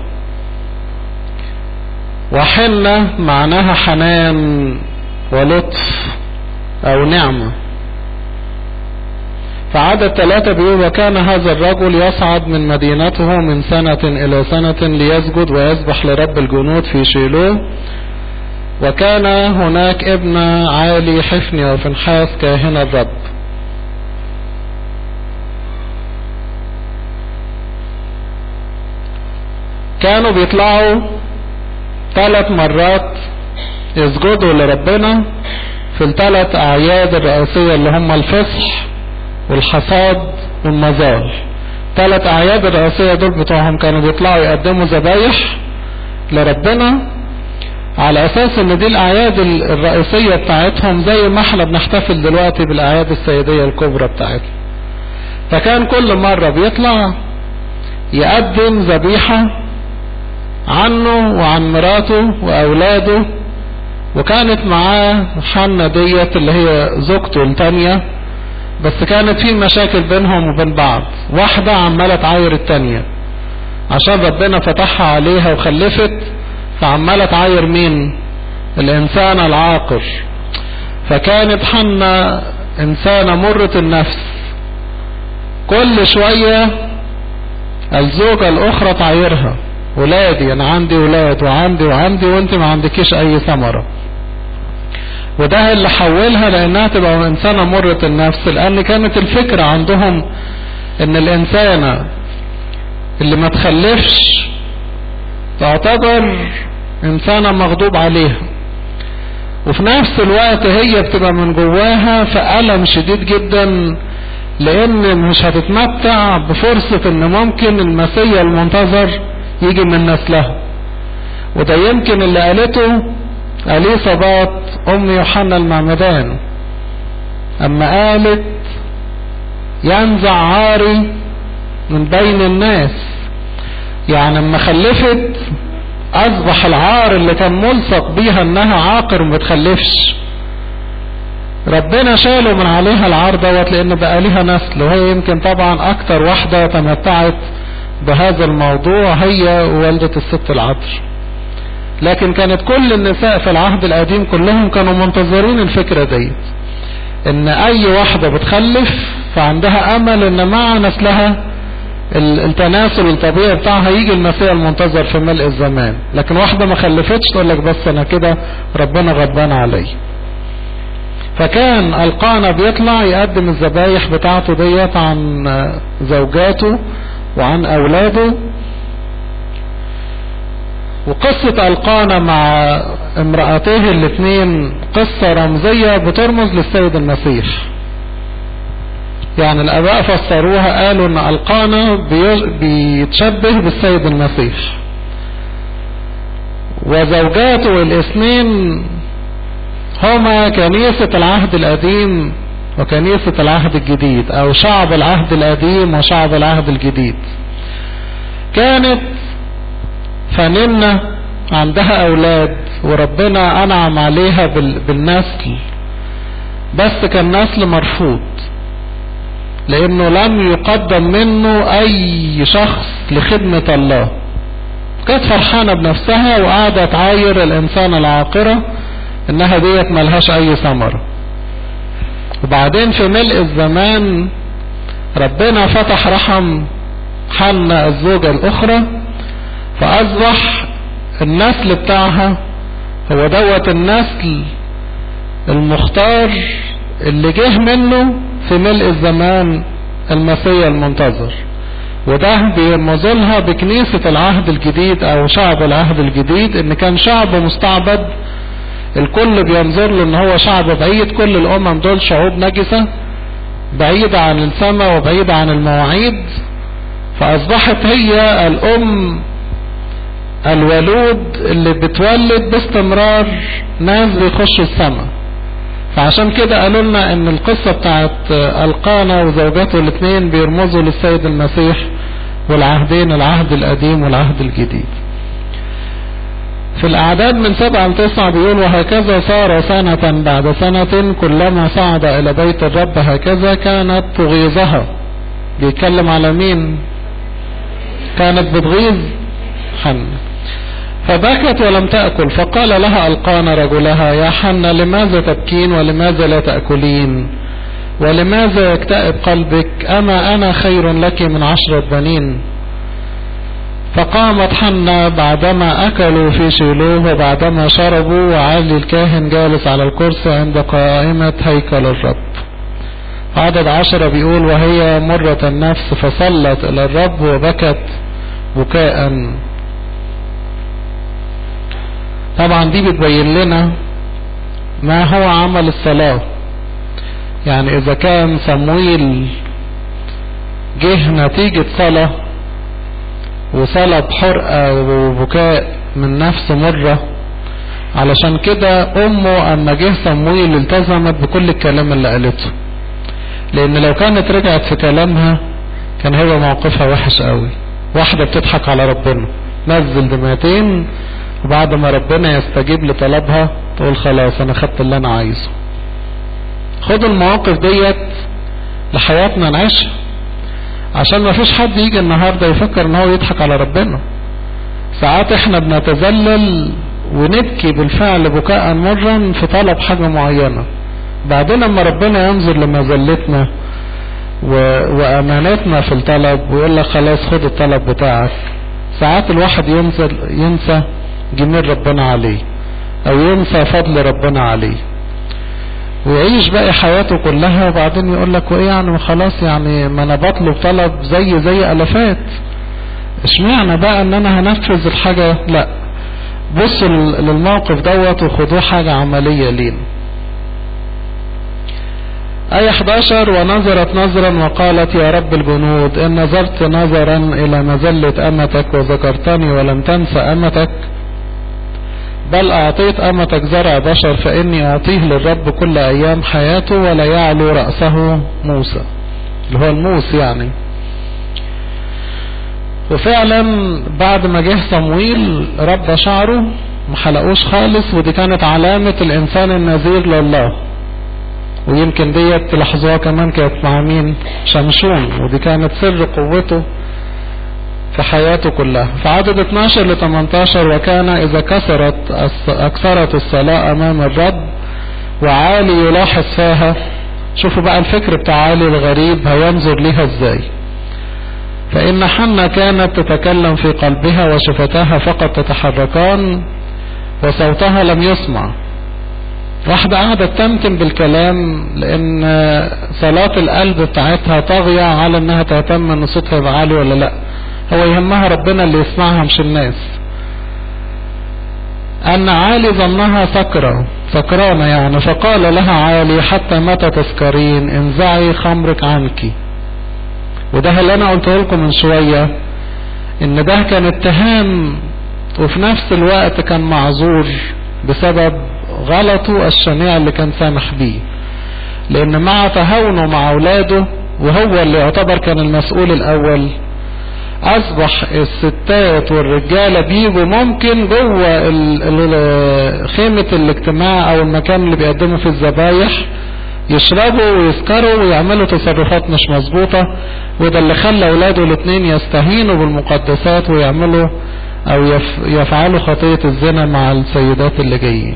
وحنة معناها حنان ولطف او نعمة فعدد ثلاثة بيقول وكان هذا الرجل يصعد من مدينته من سنة الى سنة ليسجد ويسبح لرب الجنود في شيلوه وكان هناك ابن عالي حفني وفنحاس كاهن الرب كانوا بيطلعوا ثلاث مرات يسجدوا لربنا في الثلاث اعياد الرئيسية اللي هم الفصح والحصاد والمزار ثلاث اعياد الرئيسية دول بتوعهم كانوا بيطلعوا يقدموا ذبايح لربنا على اساس ان دي الاعياد الرئيسية بتاعتهم زي ما احنا بنحتفل دلوقتي بالاعياد السيدية الكبرى بتاعتهم فكان كل مرة بيطلع يقدم ذبيحة عنه وعن مراته واولاده وكانت معاه حنة ديت اللي هي زوجته التانية بس كانت في مشاكل بينهم وبين بعض واحدة عمالة تعاير التانية عشان ربنا فتحها عليها وخلفت فعمالة تعاير مين الانسان العاقر فكانت حنة انسانة مرة النفس كل شوية الزوجة الاخرى تعايرها ولادي انا عندي ولاد وعندي وعندي وانت ما عندكيش اي ثمرة وده اللي حولها لانها تبقى انسانة مرة النفس لان كانت الفكرة عندهم ان الانسانة اللي ما تخلفش تعتبر انسانة مغضوب عليها وفي نفس الوقت هي بتبقى من جواها في ألم شديد جدا لان مش هتتمتع بفرصة ان ممكن المسيا المنتظر يجي من نسلها وده يمكن اللي قالته أليصابات أم يوحنا المعمدان أما قالت ينزع عاري من بين الناس يعني اما خلفت أصبح العار اللي كان ملصق بيها إنها عاقر وما بتخلفش ربنا شاله من عليها العار دوت لأن بقى ليها نسل وهي يمكن طبعا أكتر واحدة تمتعت بهذا الموضوع هي ووالدة الست العطر لكن كانت كل النساء في العهد القديم كلهم كانوا منتظرين الفكرة ديت ان اي واحدة بتخلف فعندها امل ان مع نسلها التناسل الطبيعي بتاعها يجي المسيح المنتظر في ملء الزمان لكن واحدة ما خلفتش تقول لك بس انا كده ربنا غضبان علي فكان القانا بيطلع يقدم الذبايح بتاعته ديت عن زوجاته وعن اولاده وقصة القانا مع امرأتيه الاثنين قصة رمزية بترمز للسيد المسيح يعني الاباء فسروها قالوا ان القانا بيتشبه بالسيد المسيح وزوجاته الاثنين هما كنيسة العهد القديم وكنيسة العهد الجديد او شعب العهد القديم وشعب العهد الجديد كانت فننة عندها اولاد وربنا انعم عليها بالنسل بس كان نسل مرفوض لانه لم يقدم منه اي شخص لخدمة الله كانت فرحانة بنفسها وقاعدة تعاير الانسان العاقرة انها ديت ملهاش اي ثمرة وبعدين في ملء الزمان ربنا فتح رحم حنا الزوجة الاخرى فاصبح النسل بتاعها هو دوت النسل المختار اللي جه منه في ملء الزمان المسيا المنتظر وده بيرمزلها بكنيسة العهد الجديد او شعب العهد الجديد ان كان شعب مستعبد الكل بينظر له ان هو شعب بعيد كل الامم دول شعوب نجسة بعيدة عن السماء وبعيدة عن المواعيد فاصبحت هي الام الولود اللي بتولد باستمرار ناس بيخشوا السماء فعشان كده قالوا لنا ان القصة بتاعت القانا وزوجاته الاثنين بيرمزوا للسيد المسيح والعهدين العهد القديم والعهد الجديد في الاعداد من سبعة لتسعة بيقول وهكذا صار سنة بعد سنة كلما صعد الى بيت الرب هكذا كانت تغيظها بيتكلم على مين كانت بتغيظ حن فبكت ولم تأكل فقال لها القان رجلها يا حنة لماذا تبكين ولماذا لا تأكلين ولماذا يكتئب قلبك أما أنا خير لك من عشرة بنين فقامت حنة بعدما أكلوا في شيلوه وبعدما شربوا وعلي الكاهن جالس على الكرسي عند قائمة هيكل الرب عدد عشرة بيقول وهي مرة النفس فصلت إلى الرب وبكت بكاء طبعا دي بتبين لنا ما هو عمل الصلاة يعني اذا كان صمويل جه نتيجة صلاة وصلاة بحرقة وبكاء من نفس مرة علشان كده امه اما جه صمويل التزمت بكل الكلام اللي قالته لان لو كانت رجعت في كلامها كان هيبقى موقفها وحش قوي واحدة بتضحك على ربنا نزل دمعتين وبعد ما ربنا يستجيب لطلبها تقول خلاص انا خدت اللي انا عايزه خدوا المواقف ديت لحياتنا نعيشها عشان ما فيش حد يجي النهاردة يفكر ان هو يضحك على ربنا ساعات احنا بنتذلل ونبكي بالفعل بكاء مرا في طلب حاجة معينة بعدين لما ربنا ينظر لمذلتنا و... وامانتنا في الطلب ويقول لك خلاص خد الطلب بتاعك ساعات الواحد ينسى ينسى جميل ربنا عليه او ينسى فضل ربنا عليه ويعيش باقي حياته كلها وبعدين يقول لك وايه يعني خلاص يعني ما انا بطلب طلب زي زي الافات اشمعنى بقى ان انا هنفذ الحاجة لا بصوا للموقف دوت وخدوه حاجة عملية لينا آية 11 ونظرت نظرا وقالت يا رب الجنود إن نظرت نظرا إلى مزلة أمتك وذكرتني ولم تنس أمتك بل أعطيت أمتك زرع بشر فإني أعطيه للرب كل أيام حياته ولا يعلو رأسه موسى اللي هو الموس يعني وفعلا بعد ما جه صمويل رب شعره ما حلقوش خالص ودي كانت علامة الإنسان النذير لله ويمكن ديت تلاحظوها كمان كانت مع مين شمشون ودي كانت سر قوته في حياته كلها في عدد 12 ل 18 وكان إذا كسرت أكثرت الصلاة أمام الرب وعالي يلاحظ فيها شوفوا بقى الفكر بتاع عالي الغريب هينظر ليها ازاي فإن حنة كانت تتكلم في قلبها وشفتاها فقط تتحركان وصوتها لم يسمع واحدة قاعدة تمتم بالكلام لأن صلاة القلب بتاعتها طاغية على إنها تهتم إن صوتها يبقى عالي ولا لأ هو يهمها ربنا اللي يسمعها مش الناس أن عالي ظنها سكرة سكرانة يعني فقال لها عالي حتى متى تسكرين انزعي خمرك عنك وده اللي أنا قلته لكم من شوية إن ده كان اتهام وفي نفس الوقت كان معذور بسبب غلطه الشنيع اللي كان سامح بيه لأن مع تهاونه مع أولاده وهو اللي يعتبر كان المسؤول الأول اصبح الستات والرجالة بيجوا ممكن جوه خيمة الاجتماع او المكان اللي بيقدموا فيه الذبايح يشربوا ويسكروا ويعملوا تصرفات مش مظبوطة وده اللي خلى اولاده الاثنين يستهينوا بالمقدسات ويعملوا او يفعلوا خطية الزنا مع السيدات اللي جايين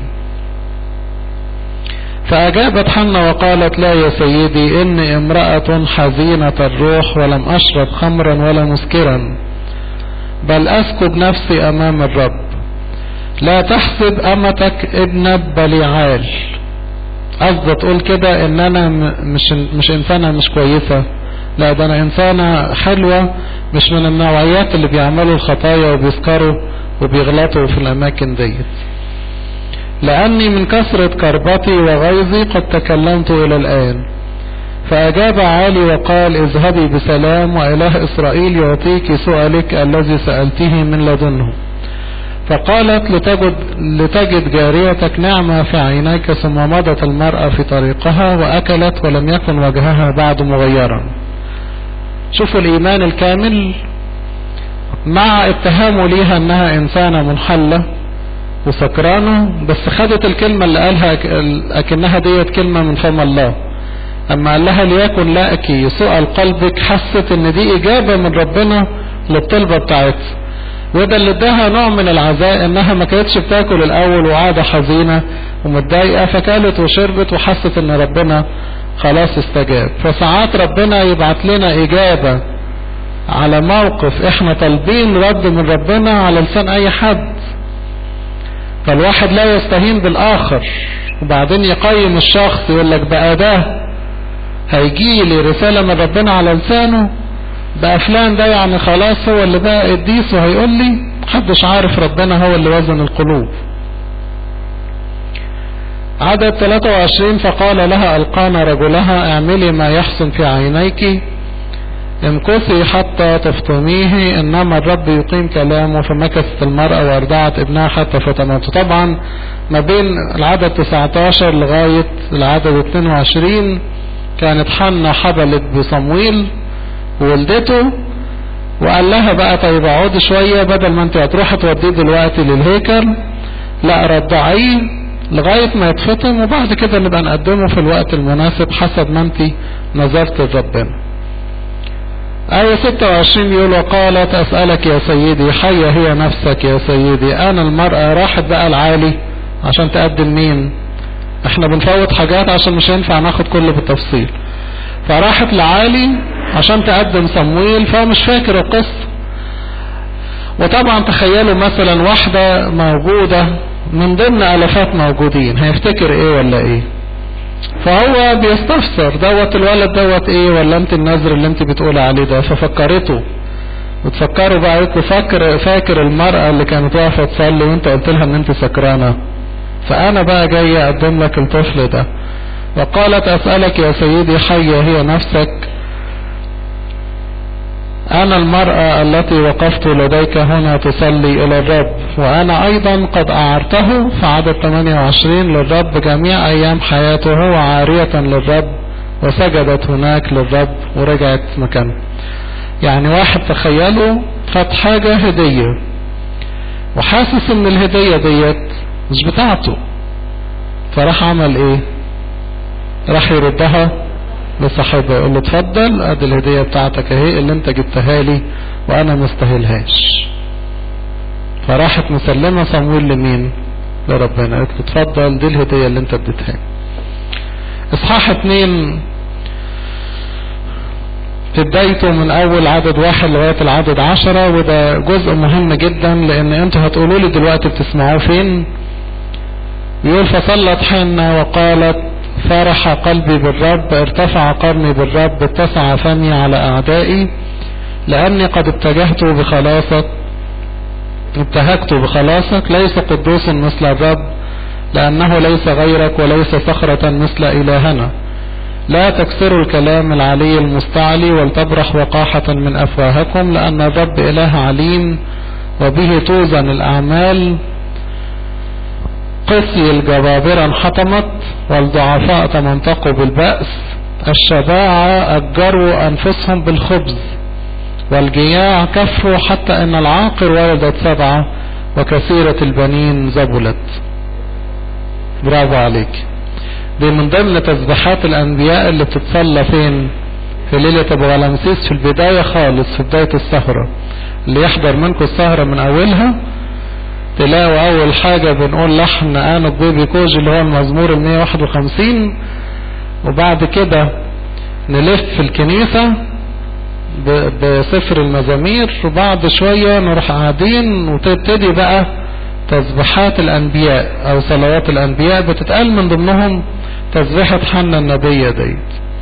فأجابت حنة وقالت لا يا سيدي إني امرأة حزينة الروح ولم أشرب خمرا ولا مسكرا بل أسكب نفسي أمام الرب لا تحسب أمتك ابن بليعال قصد تقول كده إن أنا مش, مش إنسانة مش كويسة لا ده أنا إنسانة حلوة مش من النوعيات اللي بيعملوا الخطايا وبيسكروا وبيغلطوا في الأماكن ديت لأني من كثرة كربتي وغيظي قد تكلمت إلى الآن فأجاب عالي وقال اذهبي بسلام وإله إسرائيل يعطيك سؤالك الذي سألته من لدنه فقالت لتجد, لتجد جاريتك نعمة في عينيك ثم مضت المرأة في طريقها وأكلت ولم يكن وجهها بعد مغيرا شوفوا الإيمان الكامل مع اتهامه ليها أنها إنسانة منحلة وسكرانة بس خدت الكلمة اللي قالها أكنها ديت كلمة من فم الله أما قال لها ليكن لك سؤال قلبك حست إن دي إجابة من ربنا للطلبة بتاعتها وده اللي اداها نوع من العزاء انها ما كانتش بتاكل الاول وقاعده حزينه ومتضايقه فكلت وشربت وحست ان ربنا خلاص استجاب فساعات ربنا يبعت لنا اجابه على موقف احنا طالبين رد من ربنا على لسان اي حد فالواحد لا يستهين بالاخر وبعدين يقيم الشخص يقول لك بقى ده هيجي لي رساله من ربنا على لسانه بقى فلان ده يعني خلاص هو اللي بقى قديس وهيقول لي محدش عارف ربنا هو اللي وزن القلوب عدد 23 فقال لها القانا رجلها اعملي ما يحسن في عينيك امكثي حتى تفطميه انما الرب يقيم كلامه فمكثت المرأة وارضعت ابنها حتى فتمت طبعا ما بين العدد 19 لغاية العدد 22 كانت حنة حبلت بصمويل وولدته وقال لها بقى طيب اقعدي شوية بدل ما انت هتروحي توديه دلوقتي للهيكل لا رضعيه لغاية ما يتفطم وبعد كده نبقى نقدمه في الوقت المناسب حسب ما انت نظرت لربنا آية 26 يقول وقالت أسألك يا سيدي حية هي نفسك يا سيدي أنا المرأة راحت بقى العالي عشان تقدم مين احنا بنفوت حاجات عشان مش هينفع ناخد كله بالتفصيل فراحت لعالي عشان تقدم صمويل فمش فاكر القصة وطبعا تخيلوا مثلا واحدة موجودة من ضمن الافات موجودين هيفتكر ايه ولا ايه فهو بيستفسر دوت الولد دوت ايه ولا انت النذر اللي انت بتقول عليه ده ففكرته وتفكروا بقى انتوا فاكر فاكر المرأة اللي كانت واقفة تصلي وانت قلت لها ان انت سكرانة فانا بقى جاي اقدم لك الطفل ده وقالت اسألك يا سيدي حية هي نفسك أنا المرأة التي وقفت لديك هنا تصلي إلى الرب وأنا أيضا قد أعرته في عدد 28 للرب جميع أيام حياته هو عارية للرب وسجدت هناك للرب ورجعت مكانه يعني واحد تخيلوا خد حاجة هدية وحاسس ان الهدية ديت مش بتاعته فراح عمل ايه راح يردها لصاحبها يقول له اتفضل ادي الهدية بتاعتك اهي اللي انت جبتها لي وانا مستاهلهاش فراحت مسلمة صمويل لمين لربنا قالت له اتفضل دي الهدية اللي انت اديتها لي اصحاح اتنين في بدايته من اول عدد واحد لغاية العدد عشرة وده جزء مهم جدا لان انتوا هتقولوا لي دلوقتي بتسمعوه فين يقول فصلت حنة وقالت فرح قلبي بالرب ارتفع قرني بالرب اتسع فمي على اعدائي لاني قد اتجهت بخلاصك ابتهجت بخلاصك ليس قدوس مثل الرب لانه ليس غيرك وليس صخرة مثل الهنا لا تكسروا الكلام العلي المستعلي ولتبرح وقاحة من افواهكم لان الرب اله عليم وبه توزن الاعمال قسي الجبابرة انحطمت والضعفاء تمنطقوا بالبأس الشباعة أجروا أنفسهم بالخبز والجياع كفروا حتى أن العاقر ولدت سبعة وكثيرة البنين زبلت برافو عليك دي من ضمن تسبيحات الأنبياء اللي بتتصلى فين في ليلة أبو غلمسيس في البداية خالص في بداية السهرة اللي يحضر منكم السهرة من أولها تلاقوا اول حاجة بنقول لحن انو بيبي كوج اللي هو المزمور ال 151 وبعد كده نلف في الكنيسة بسفر المزامير وبعد شوية نروح قاعدين وتبتدي بقى تسبيحات الانبياء او صلوات الانبياء بتتقال من ضمنهم تسبيحة حنا النبية ديت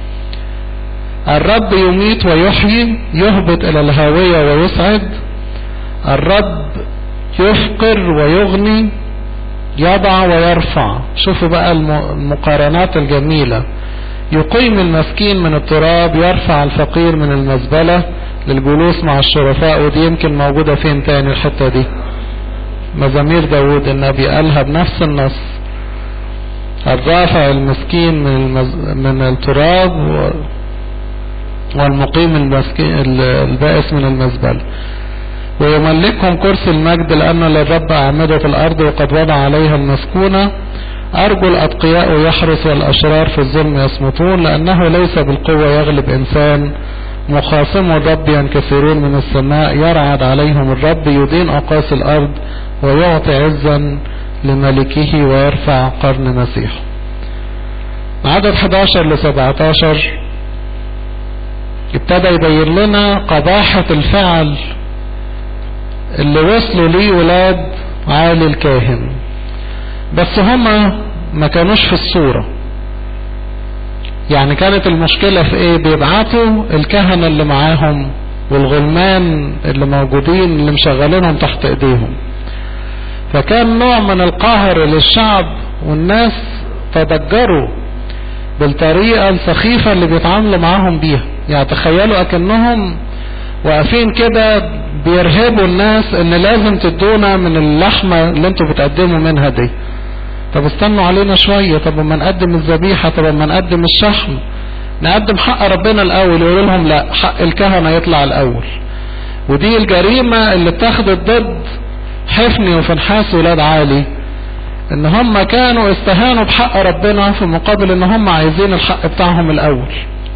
الرب يميت ويحيي يهبط الى الهاوية ويسعد الرب يفقر ويغني يضع ويرفع شوفوا بقى المقارنات الجميلة يقيم المسكين من التراب يرفع الفقير من المزبلة للجلوس مع الشرفاء ودي يمكن موجودة فين تاني الحتة دي مزامير داود النبي قالها بنفس النص الرافع المسكين من, المز... من التراب و... والمقيم المسكين البائس من المزبلة ويملكهم كرسي المجد لأن للرب أعمدة الأرض وقد وضع عليها المسكونة أرجو الأتقياء يحرس والأشرار في الظلم يصمتون لأنه ليس بالقوة يغلب إنسان مخاصم الرب ينكسرون من السماء يرعد عليهم الرب يدين أقاصي الأرض ويعطي عزا لملكه ويرفع قرن مسيحه عدد 11 ل 17 ابتدى يبين لنا قباحة الفعل اللي وصلوا ليه ولاد عالي الكاهن بس هما ما كانوش في الصورة يعني كانت المشكلة في ايه بيبعتوا الكهنة اللي معاهم والغلمان اللي موجودين اللي مشغلينهم تحت ايديهم فكان نوع من القهر للشعب والناس تضجروا بالطريقة السخيفة اللي بيتعاملوا معاهم بيها يعني تخيلوا اكنهم واقفين كده بيرهبوا الناس ان لازم تدونا من اللحمة اللي انتوا بتقدموا منها دي طب استنوا علينا شوية طب ما نقدم الذبيحة طب ما نقدم الشحم نقدم حق ربنا الاول يقول لهم لا حق الكهنة يطلع الاول ودي الجريمة اللي اتخذت ضد حفني وفنحاس ولاد عالي ان هم كانوا استهانوا بحق ربنا في مقابل ان هم عايزين الحق بتاعهم الاول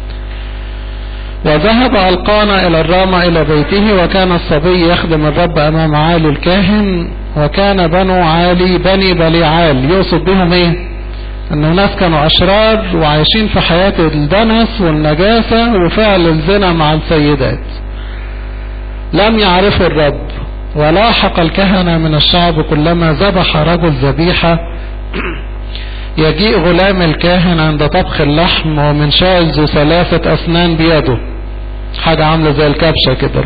وذهب القانا الى الرامة الى بيته وكان الصبي يخدم الرب امام عالي الكاهن وكان بنو عالي بني بليعال يقصد بهم ايه ان الناس كانوا اشرار وعايشين في حياة الدنس والنجاسة وفعل الزنا مع السيدات لم يعرفوا الرب ولاحق الكهنة من الشعب كلما ذبح رجل ذبيحة يجيء غلام الكاهن عند طبخ اللحم ومن شاذ ذو ثلاثة أسنان بيده حاجة عاملة زي الكبشة كده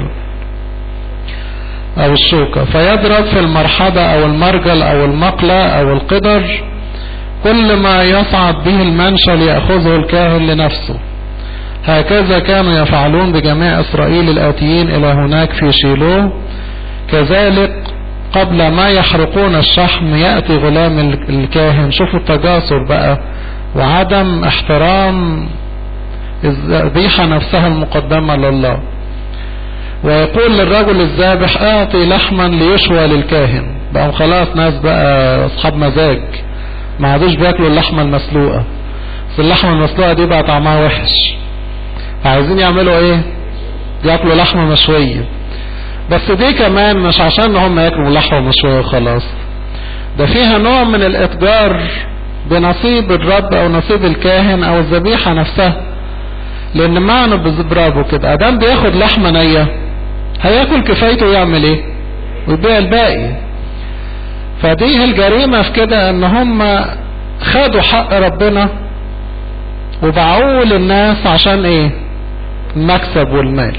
أو الشوكة فيضرب في المرحبة أو المرجل أو المقلة أو القدر كل ما يصعد به المنشل يأخذه الكاهن لنفسه هكذا كانوا يفعلون بجميع إسرائيل الآتيين إلى هناك في شيلوه كذلك قبل ما يحرقون الشحم يأتي غلام الكاهن شوفوا التجاسر بقى وعدم احترام الذبيحة نفسها المقدمة لله ويقول للرجل الذابح اعطي لحما ليشوى للكاهن بقوا خلاص ناس بقى اصحاب مزاج ما عادوش بياكلوا اللحمة المسلوقة بس اللحمة المسلوقة دي بقى طعمها وحش فعايزين يعملوا ايه ياكلوا لحمة مشوية بس دي كمان مش عشان هم ياكلوا لحمة مشوية وخلاص ده فيها نوع من الاتجار بنصيب الرب او نصيب الكاهن او الذبيحة نفسها لان معنى برافو كده ادام بياخد لحمة نية هياكل كفايته ويعمل ايه ويبيع الباقي فدي الجريمة في كده ان هم خدوا حق ربنا وباعوه للناس عشان ايه المكسب والمال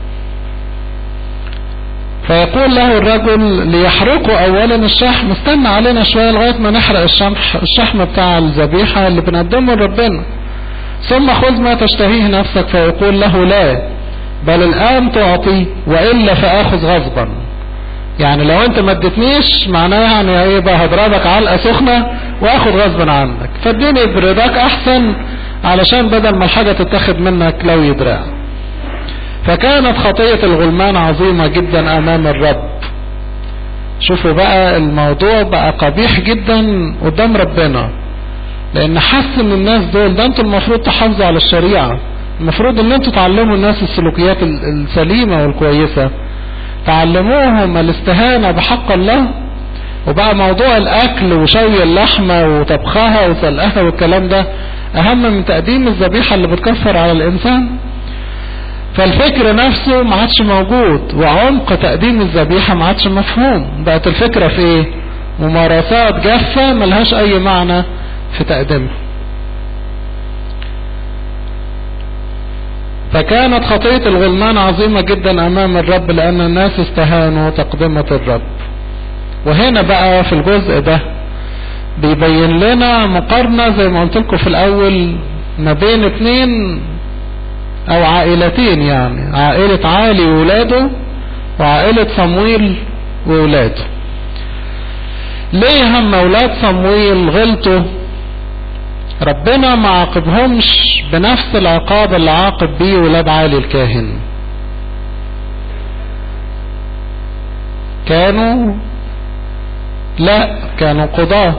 فيقول له الرجل ليحرقوا اولا الشحم استنى علينا شوية لغاية ما نحرق الشمح الشحم بتاع الذبيحة اللي بنقدمه لربنا ثم خذ ما تشتهيه نفسك فيقول له لا بل الآن تعطي وإلا فآخذ غصبا يعني لو انت ما ادتنيش معناها يعني ايه بقى هضربك علقة سخنة واخد غصبا عنك فاديني برضاك احسن علشان بدل ما الحاجة تتاخد منك لو يدرع فكانت خطية الغلمان عظيمة جدا امام الرب شوفوا بقى الموضوع بقى قبيح جدا قدام ربنا لان حس ان الناس دول ده انتوا المفروض تحافظوا على الشريعة المفروض ان انتوا تعلموا الناس السلوكيات السليمة والكويسة تعلموهم الاستهانة بحق الله وبقى موضوع الاكل وشوي اللحمة وطبخها وسلقها والكلام ده اهم من تقديم الذبيحة اللي بتكفر على الانسان فالفكر نفسه ما عادش موجود وعمق تقديم الذبيحة ما عادش مفهوم بقت الفكرة في ايه ممارسات جافة ملهاش اي معنى في تقديمها فكانت خطية الغلمان عظيمة جدا امام الرب لان الناس استهانوا تقدمة الرب وهنا بقى في الجزء ده بيبين لنا مقارنة زي ما قلت لكم في الاول ما بين اتنين او عائلتين يعني عائلة عالي وولاده وعائلة صمويل وولاده ليه هم اولاد صمويل غلطوا ربنا ما عاقبهمش بنفس العقاب اللي عاقب بيه ولاد عالي الكاهن كانوا لا كانوا قضاة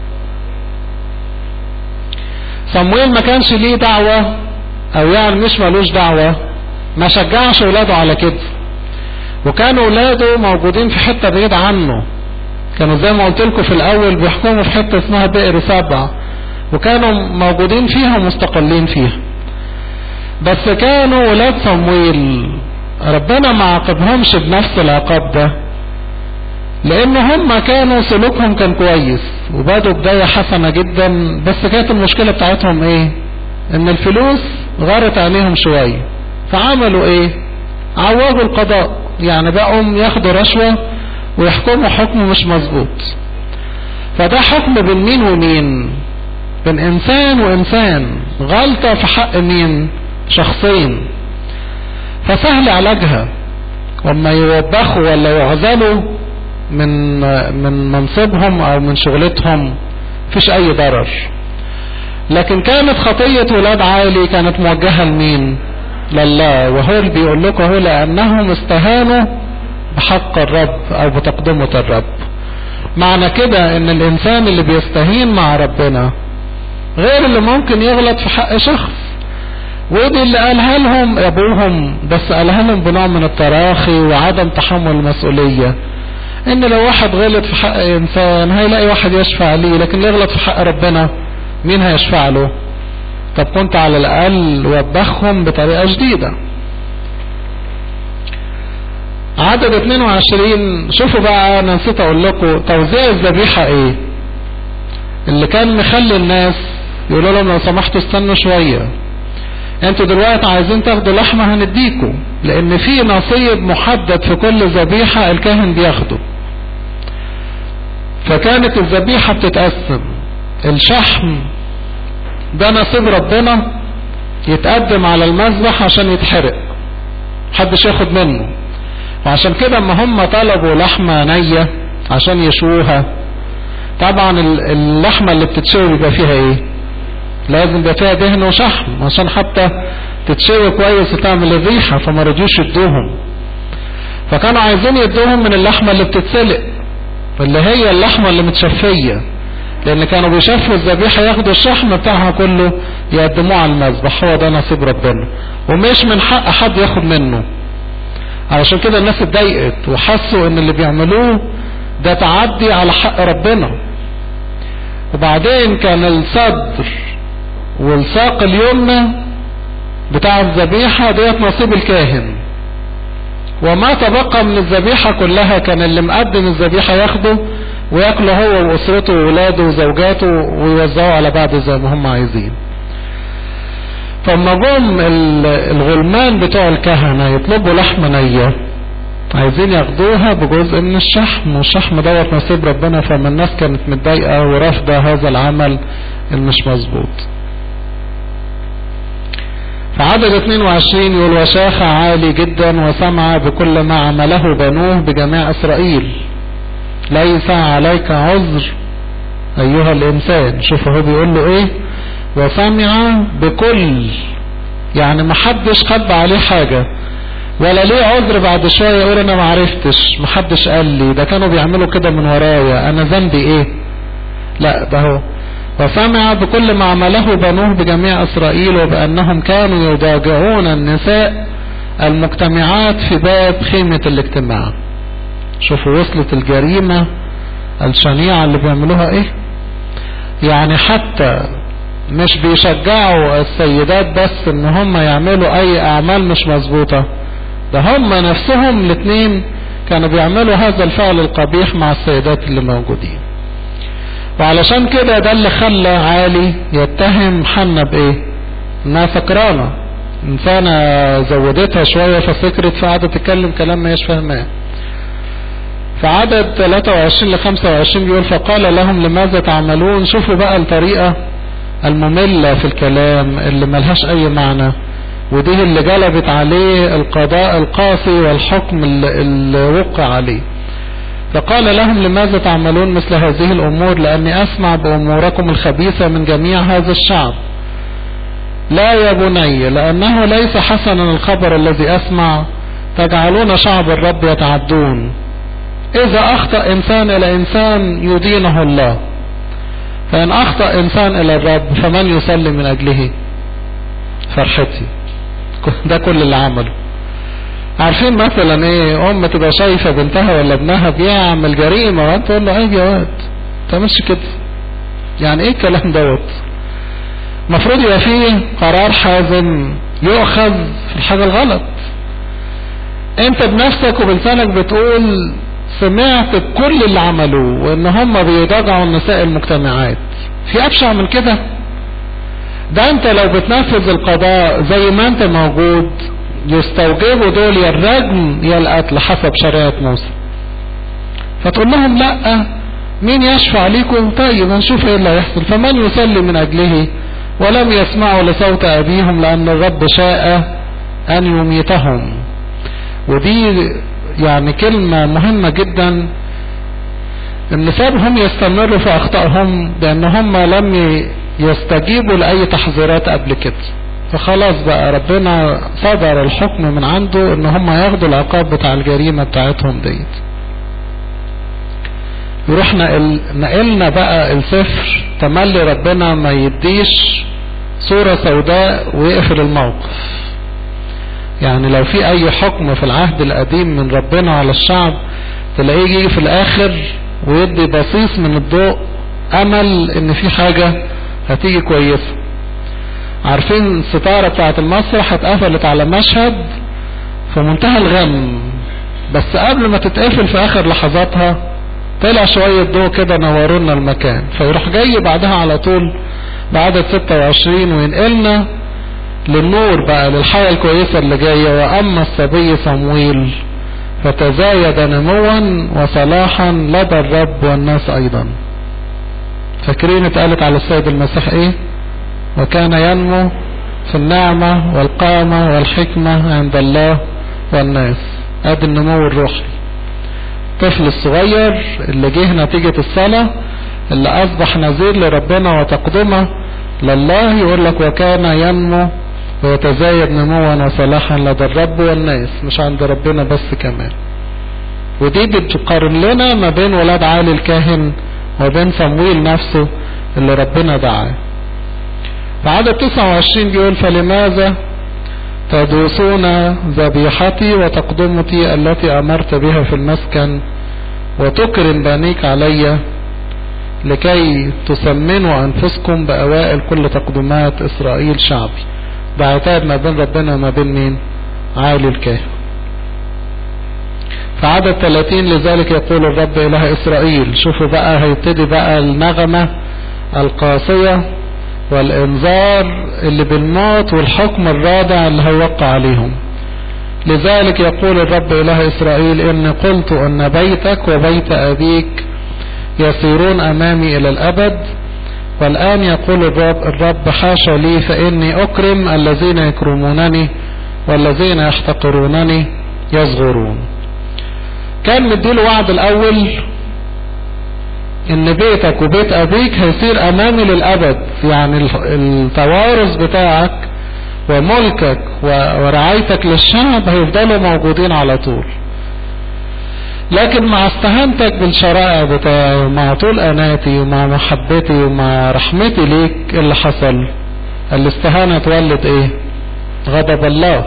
صمويل ما كانش ليه دعوة او يعني مش ملوش دعوة ما شجعش ولاده على كده وكانوا ولاده موجودين في حتة بعيد عنه كانوا زي ما قلت لكم في الاول بيحكموا في حتة اسمها بئر سبع وكانوا موجودين فيها ومستقلين فيها بس كانوا ولاد صمويل ربنا ما عاقبهمش بنفس العقاب ده لان هم كانوا سلوكهم كان كويس وبدوا بداية حسنة جدا بس كانت المشكلة بتاعتهم ايه ان الفلوس غارت عليهم شوية فعملوا ايه عوجوا القضاء يعني بقوا ياخدوا رشوة ويحكموا حكم مش مظبوط فده حكم بين مين ومين بين انسان وانسان غلطة في حق مين شخصين فسهل علاجها لما يوبخوا ولا يعزلوا من من منصبهم او من شغلتهم مفيش اي ضرر لكن كانت خطية ولاد عالي كانت موجهة لمين لله وهو اللي بيقول لكم هو لانهم استهانوا بحق الرب او بتقدمة الرب معنى كده ان الانسان اللي بيستهين مع ربنا غير اللي ممكن يغلط في حق شخص ودي اللي قالها لهم ابوهم بس قالها لهم بنوع من التراخي وعدم تحمل المسؤولية ان لو واحد غلط في حق انسان هيلاقي واحد يشفع ليه لكن اللي يغلط في حق ربنا مين هيشفع له طب كنت على الاقل وبخهم بطريقة جديدة عدد 22 شوفوا بقى انا نسيت اقول لكم توزيع الذبيحة ايه اللي كان مخلي الناس يقولوا لهم لو سمحتوا استنوا شوية انتوا دلوقتي عايزين تاخدوا لحمة هنديكوا لان في نصيب محدد في كل ذبيحة الكاهن بياخده فكانت الذبيحة بتتقسم الشحم ده نصيب ربنا يتقدم على المذبح عشان يتحرق محدش ياخد منه وعشان كده اما هم طلبوا لحمة نية عشان يشوها طبعا اللحمة اللي بتتشوي بيبقى فيها ايه لازم يبقى فيها دهن وشحم عشان حتى تتشوي كويس وتعمل الريحة فما رضيوش يدوهم فكانوا عايزين يدوهم من اللحمة اللي بتتسلق اللي هي اللحمة اللي متشفية لان كانوا بيشفوا الذبيحة ياخدوا الشحم بتاعها كله يقدموه على المذبح هو ده نصيب ربنا ومش من حق حد ياخد منه علشان كده الناس اتضايقت وحسوا ان اللي بيعملوه ده تعدي على حق ربنا وبعدين كان الصدر والساق اليمنى بتاع الذبيحة ديت نصيب الكاهن وما تبقى من الذبيحة كلها كان اللي مقدم الذبيحة ياخده وياكله هو واسرته وولاده وزوجاته ويوزعوا على بعض زي ما هم عايزين فلما جم الغلمان بتوع الكهنة يطلبوا لحمة نية عايزين ياخدوها بجزء من الشحم والشحم دوت نصيب ربنا فما الناس كانت متضايقة ورافضة هذا العمل المش مظبوط فعدد 22 يقول وشاخ عالي جدا وسمع بكل ما عمله بنوه بجميع اسرائيل ليس عليك عذر ايها الانسان شوف هو بيقول له ايه وسمع بكل يعني محدش خب عليه حاجة ولا ليه عذر بعد شوية يقول انا معرفتش محدش قال لي ده كانوا بيعملوا كده من ورايا انا ذنبي ايه لا ده هو وسمع بكل ما عمله بنوه بجميع اسرائيل وبانهم كانوا يضاجعون النساء المجتمعات في باب خيمة الاجتماع شوفوا وصلت الجريمة الشنيعة اللي بيعملوها ايه يعني حتى مش بيشجعوا السيدات بس ان هم يعملوا اي اعمال مش مظبوطة ده هم نفسهم الاثنين كانوا بيعملوا هذا الفعل القبيح مع السيدات اللي موجودين وعلشان كده ده اللي خلى عالي يتهم حنة بايه انها سكرانة انسانة زودتها شوية فسكرت فقعدت تتكلم كلام ما هيش فاهماه في عدد 23 ل 25 بيقول فقال لهم لماذا تعملون شوفوا بقى الطريقة المملة في الكلام اللي ملهاش اي معنى ودي اللي جلبت عليه القضاء القاسي والحكم اللي, اللي وقع عليه فقال لهم لماذا تعملون مثل هذه الامور لاني اسمع باموركم الخبيثة من جميع هذا الشعب لا يا بني لانه ليس حسنا الخبر الذي اسمع تجعلون شعب الرب يتعدون اذا اخطأ انسان الى انسان يدينه الله فان اخطأ انسان الى الرب فمن يصلي من اجله فرحتي ده كل اللي عمله عارفين مثلا ايه ام تبقى شايفة بنتها ولا ابنها بيعمل جريمة وانت تقول له عيب يا واد تعملش كده يعني ايه الكلام دوت المفروض يبقى فيه قرار حازم يؤخذ في الحاجة الغلط انت بنفسك وبلسانك بتقول سمعت كل اللي عملوه وان هم بيضاجعوا النساء المجتمعات في ابشع من كده ده انت لو بتنفذ القضاء زي ما انت موجود يستوجبوا دول يا الرجم يا القتل حسب شريعة موسى فتقول لهم لا مين يشفع ليكم طيب هنشوف ايه اللي هيحصل فمن يصلي من اجله ولم يسمعوا لصوت ابيهم لان الرب شاء ان يميتهم ودي يعني كلمة مهمة جدا ان سابهم يستمروا في اخطائهم لان هم لم يستجيبوا لاي تحذيرات قبل كده فخلاص بقى ربنا صدر الحكم من عنده ان هم ياخدوا العقاب بتاع الجريمة بتاعتهم ديت يروح نقل نقلنا بقى السفر تملي ربنا ما يديش صورة سوداء ويقفل الموقف يعني لو في اي حكم في العهد القديم من ربنا على الشعب تلاقيه يجي في الاخر ويدي بصيص من الضوء امل ان في حاجة هتيجي كويسة عارفين الستارة بتاعت المسرح اتقفلت على مشهد في منتهى الغم بس قبل ما تتقفل في اخر لحظاتها طلع شوية ضوء كده نورونا المكان فيروح جاي بعدها على طول بعدد 26 وينقلنا للنور بقى للحياة الكويسة اللي جاية وأما الصبي صمويل فتزايد نموا وصلاحا لدى الرب والناس أيضا فاكرين اتقالت على السيد المسيح ايه وكان ينمو في النعمة والقامة والحكمة عند الله والناس ادي النمو الروحي الطفل الصغير اللي جه نتيجة الصلاة اللي اصبح نذير لربنا وتقدمه لله يقول لك وكان ينمو ويتزايد نموا وصلاحا لدى الرب والناس مش عند ربنا بس كمان ودي بتقارن لنا ما بين ولاد عالي الكاهن وبين صمويل نفسه اللي ربنا دعاه فعدد 29 بيقول فلماذا تدوسون ذبيحتي وتقدمتي التي أمرت بها في المسكن وتكرم بنيك علي لكي تسمنوا أنفسكم بأوائل كل تقدمات إسرائيل شعبي ده عتاب ما بين ربنا وما بين مين عالي الكاهن فعدد 30 لذلك يقول الرب إله إسرائيل شوفوا بقى هيبتدي بقى النغمة القاسية والإنذار اللي بالموت والحكم الرادع اللي هيوقع عليهم لذلك يقول الرب إله إسرائيل إن قلت أن بيتك وبيت أبيك يسيرون أمامي إلى الأبد والآن يقول الرب, الرب حاشا لي فإني أكرم الذين يكرمونني والذين يحتقرونني يصغرون كان مديله وعد الأول ان بيتك وبيت ابيك هيصير امامي للابد يعني التوارث بتاعك وملكك ورعايتك للشعب هيفضلوا موجودين على طول لكن مع استهانتك بالشرائع بتاعي ومع طول اناتي ومع محبتي ومع رحمتي ليك اللي حصل الاستهانة تولد ايه غضب الله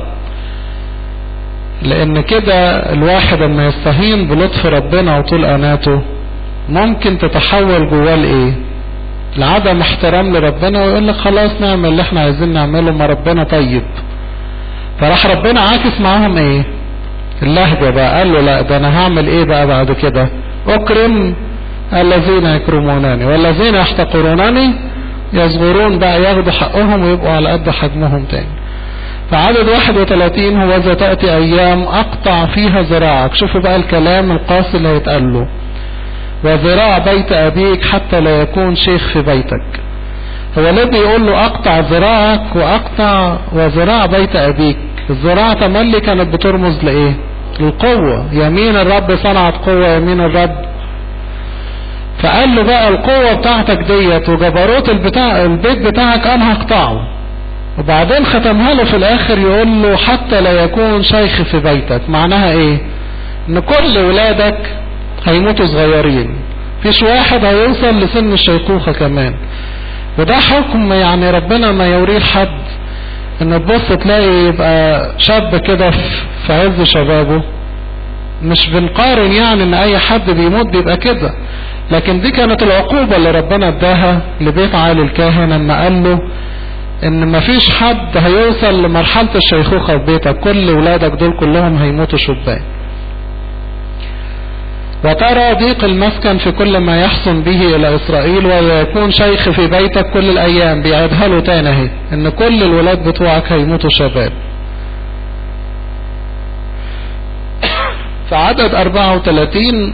لان كده الواحد اما يستهين بلطف ربنا وطول اناته ممكن تتحول جواه لايه لعدم احترام لربنا ويقول لك خلاص نعمل اللي احنا عايزين نعمله ما ربنا طيب فراح ربنا عاكس معاهم ايه اللهجة بقى قال له لا ده انا هعمل ايه بقى بعد كده اكرم الذين يكرمونني والذين يحتقرونني يصغرون بقى ياخدوا حقهم ويبقوا على قد حجمهم تاني فعدد 31 هو إذا تأتي أيام أقطع فيها ذراعك شوفوا بقى الكلام القاسي اللي هيتقال له وذراع بيت أبيك حتى لا يكون شيخ في بيتك هو الذي يقول له أقطع ذراعك وأقطع وذراع بيت أبيك الذراع تملي كانت بترمز لإيه القوة يمين الرب صنعت قوة يمين الرب فقال له بقى القوة بتاعتك ديت وجبروت البتاع البيت بتاعك انا هقطعه وبعدين ختمها له في الاخر يقول له حتى لا يكون شيخ في بيتك معناها ايه ان كل ولادك هيموتوا صغيرين فيش واحد هيوصل لسن الشيخوخة كمان وده حكم يعني ربنا ما يوريه لحد ان تبص تلاقي يبقى شاب كده في عز شبابه مش بنقارن يعني ان اي حد بيموت بيبقى كده لكن دي كانت العقوبة اللي ربنا اداها لبيت عالي الكاهن اما قال له ان مفيش حد هيوصل لمرحلة الشيخوخة في بيتك كل ولادك دول كلهم هيموتوا شبان وترى ضيق المسكن في كل ما يحسن به الى اسرائيل ويكون شيخ في بيتك كل الايام بيعيدها له تاني اهي ان كل الولاد بتوعك هيموتوا شباب في عدد 34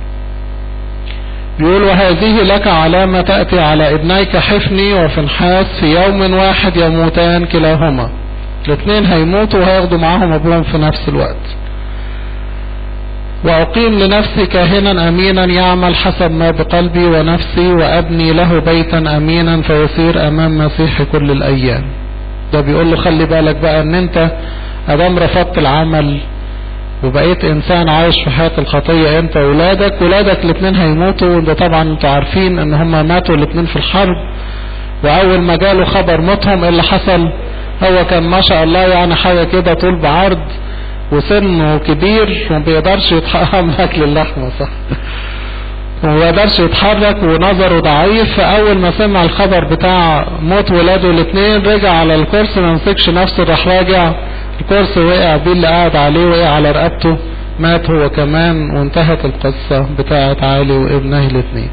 بيقول وهذه لك علامة تأتي على ابنيك حفني وفنحاس في يوم واحد يموتان كلاهما الاثنين هيموتوا وهياخدوا معاهم ابوهم في نفس الوقت وأقيم لنفسي كاهنا أمينا يعمل حسب ما بقلبي ونفسي وأبني له بيتا أمينا فيصير أمام مسيحي كل الأيام ده بيقول له خلي بالك بقى ان انت ادام رفضت العمل وبقيت انسان عايش في حياة الخطية انت وولادك ولادك الاثنين هيموتوا وده طبعا انتوا عارفين ان هم ماتوا الاثنين في الحرب واول ما جاله خبر موتهم ايه اللي حصل هو كان ما شاء الله يعني حاجة كده طول بعرض وسنه كبير وما بيقدرش يتحقق من اكل اللحمة صح وما بيقدرش يتحرك ونظره ضعيف فاول ما سمع الخبر بتاع موت ولاده الاثنين رجع على الكرسي ما مسكش نفسه راح راجع الكرسي وقع بيه اللي قاعد عليه وقع على رقبته مات هو كمان وانتهت القصة بتاعت علي وابنه الاثنين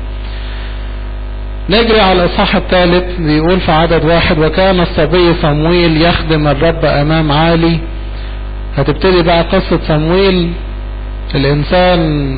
نجري على الاصحاح الثالث بيقول في عدد واحد وكان الصبي صمويل يخدم الرب امام عالي هتبتدي بقى قصة صمويل الانسان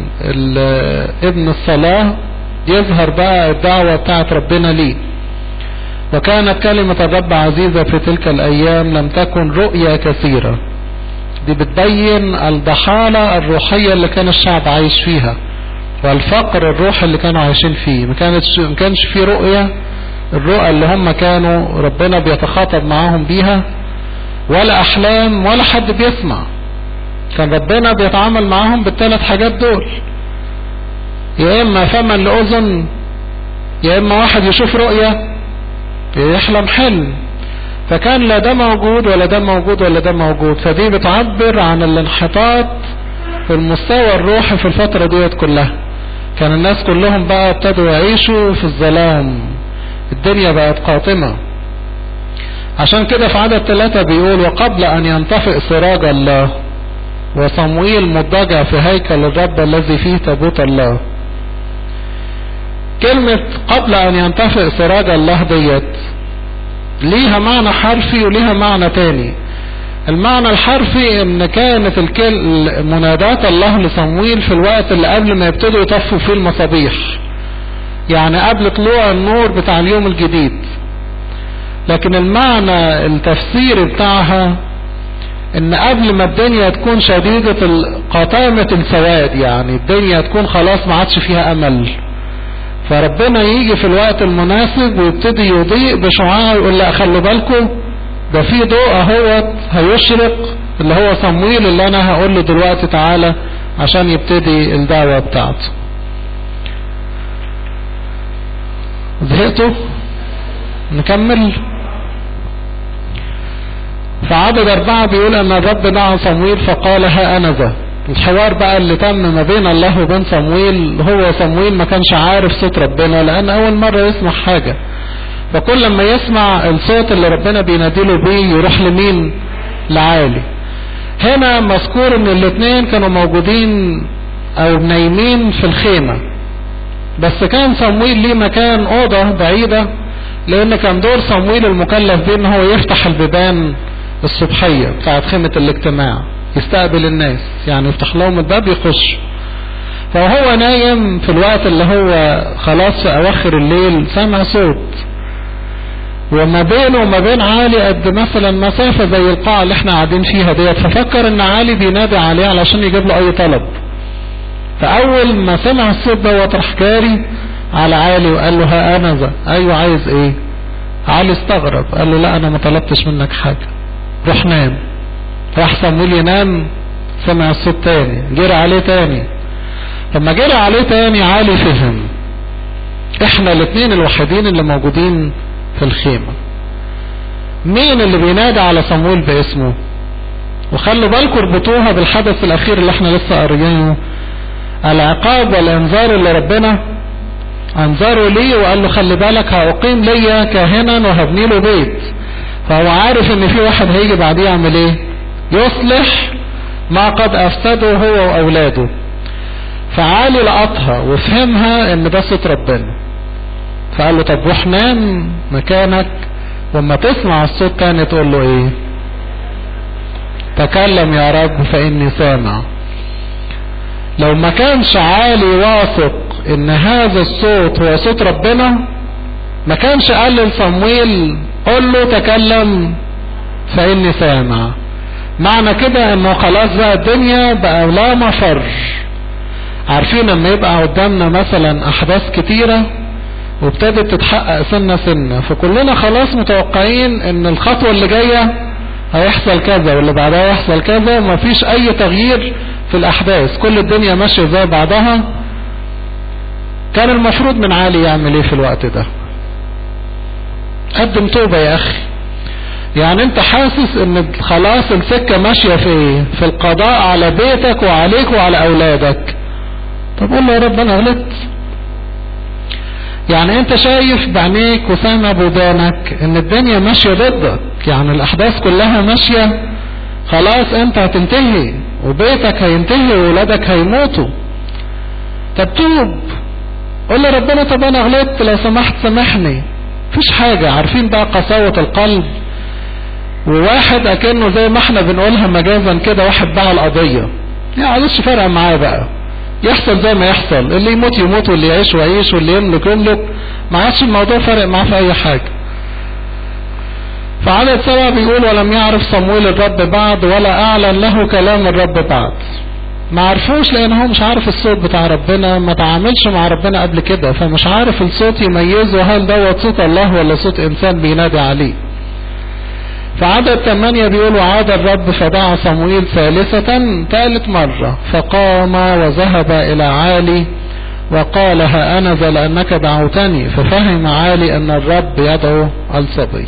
ابن الصلاة يظهر بقى الدعوة بتاعت ربنا ليه وكانت كلمة الرب عزيزة في تلك الايام لم تكن رؤية كثيرة دي بتبين الضحالة الروحية اللي كان الشعب عايش فيها والفقر الروحي اللي كانوا عايشين فيه ما كانتش ما كانش في رؤية الرؤى اللي هم كانوا ربنا بيتخاطب معاهم بيها ولا احلام ولا حد بيسمع كان ربنا بيتعامل معاهم بالثلاث حاجات دول يا اما فما لاذن يا اما واحد يشوف رؤية يحلم حلم فكان لا ده موجود ولا ده موجود ولا ده موجود فدي بتعبر عن الانحطاط في المستوى الروحي في الفترة ديت كلها كان الناس كلهم بقى ابتدوا يعيشوا في الظلام الدنيا بقت قاطمة عشان كده في عدد ثلاثة بيقول وقبل ان ينطفئ سراج الله وصمويل مضجع في هيكل الرب الذي فيه تابوت الله كلمة قبل ان ينطفئ سراج الله ديت ليها معنى حرفي وليها معنى تاني المعنى الحرفي ان كانت الكل منادات الله لصمويل في الوقت اللي قبل ما يبتدوا يطفوا فيه المصابيح يعني قبل طلوع النور بتاع اليوم الجديد لكن المعنى التفسيري بتاعها ان قبل ما الدنيا تكون شديدة قطامة السواد يعني الدنيا تكون خلاص ما عادش فيها امل فربنا يجي في الوقت المناسب ويبتدي يضيء بشعاع يقول لا خلوا بالكم ده في ضوء اهوت هيشرق اللي هو صمويل اللي انا هقول له دلوقتي تعالى عشان يبتدي الدعوة بتاعته زهقتوا نكمل في عدد أربعة بيقول أن الرب دعا صمويل فقال ها أنا ذا الحوار بقى اللي تم ما بين الله وبين صمويل هو صمويل ما كانش عارف صوت ربنا لأن أول مرة يسمع حاجة فكل لما يسمع الصوت اللي ربنا بيناديله بيه يروح لمين لعالي هنا مذكور ان الاثنين كانوا موجودين او نايمين في الخيمة بس كان صمويل ليه مكان اوضة بعيدة لان كان دور صمويل المكلف بيه ان هو يفتح البيبان الصبحية بتاعت خيمة الاجتماع يستقبل الناس يعني يفتح لهم الباب يخش فهو نايم في الوقت اللي هو خلاص في اواخر الليل سمع صوت وما بينه وما بين علي قد مثلا مسافة زي القاعة اللي احنا قاعدين فيها ديت ففكر ان علي بينادي عليه علشان يجيب له اي طلب فاول ما سمع الصوت دوت راح جاري على علي وقال له ها انا ذا ايوه عايز ايه علي استغرب قال له لا انا ما طلبتش منك حاجة روح نام راح صمويل ينام سمع الصوت تاني جري عليه تاني لما جري عليه تاني علي فهم احنا الاثنين الوحيدين اللي موجودين في الخيمة مين اللي بينادي على صمويل باسمه وخلوا بالكم اربطوها بالحدث الاخير اللي احنا لسه قاريينه العقاب والانذار اللي ربنا انذره ليه وقال له خلي بالك هأقيم ليا كاهنا وهبني له بيت فهو عارف ان في واحد هيجي بعديه يعمل ايه يصلح ما قد افسده هو واولاده فعالي لقطها وفهمها ان ده صوت ربنا فقال له طب روح نام مكانك وما تسمع الصوت تاني تقول له ايه تكلم يا رب فاني سامع لو ما كانش عالي واثق ان هذا الصوت هو صوت ربنا ما كانش قال لصمويل قل له تكلم فاني سامع معنى كده انه خلاص بقى الدنيا بقى لا مفر عارفين لما يبقى قدامنا مثلا احداث كتيرة وابتدت تتحقق سنة سنة فكلنا خلاص متوقعين ان الخطوة اللي جاية هيحصل كذا واللي بعدها يحصل كذا مفيش اي تغيير في الاحداث كل الدنيا ماشية زي بعضها كان المفروض من عالي يعمل ايه في الوقت ده قدم توبة يا اخي يعني انت حاسس ان خلاص السكة ماشية في ايه في القضاء على بيتك وعليك وعلى اولادك طب قول له يا رب انا غلطت يعني انت شايف بعينيك وسامع بودانك ان الدنيا ماشية ضدك يعني الاحداث كلها ماشية خلاص انت هتنتهي وبيتك هينتهي وولادك هيموتوا طب توب قول له ربنا طب انا غلطت لو سمحت سامحني مفيش حاجة عارفين بقى قساوة القلب وواحد اكنه زي ما احنا بنقولها مجازا كده واحد باع القضية يعني معلش فارقة معاه بقى يحصل زي ما يحصل اللي يموت يموت واللي يعيش ويعيش واللي يملك يملك ما عادش الموضوع فارق معاه في اي حاجة فعدد سبعة بيقول ولم يعرف صمويل الرب بعد ولا اعلن له كلام الرب بعد ما عرفوش لان هو مش عارف الصوت بتاع ربنا ما تعاملش مع ربنا قبل كده فمش عارف الصوت يميزه هل دوت صوت الله ولا صوت انسان بينادي عليه فعدد ثمانية بيقول وعاد الرب فدعا صمويل ثالثة ثالث مرة فقام وذهب إلى عالي وقال ها أنا ذا لأنك دعوتني ففهم عالي أن الرب يدعو الصبي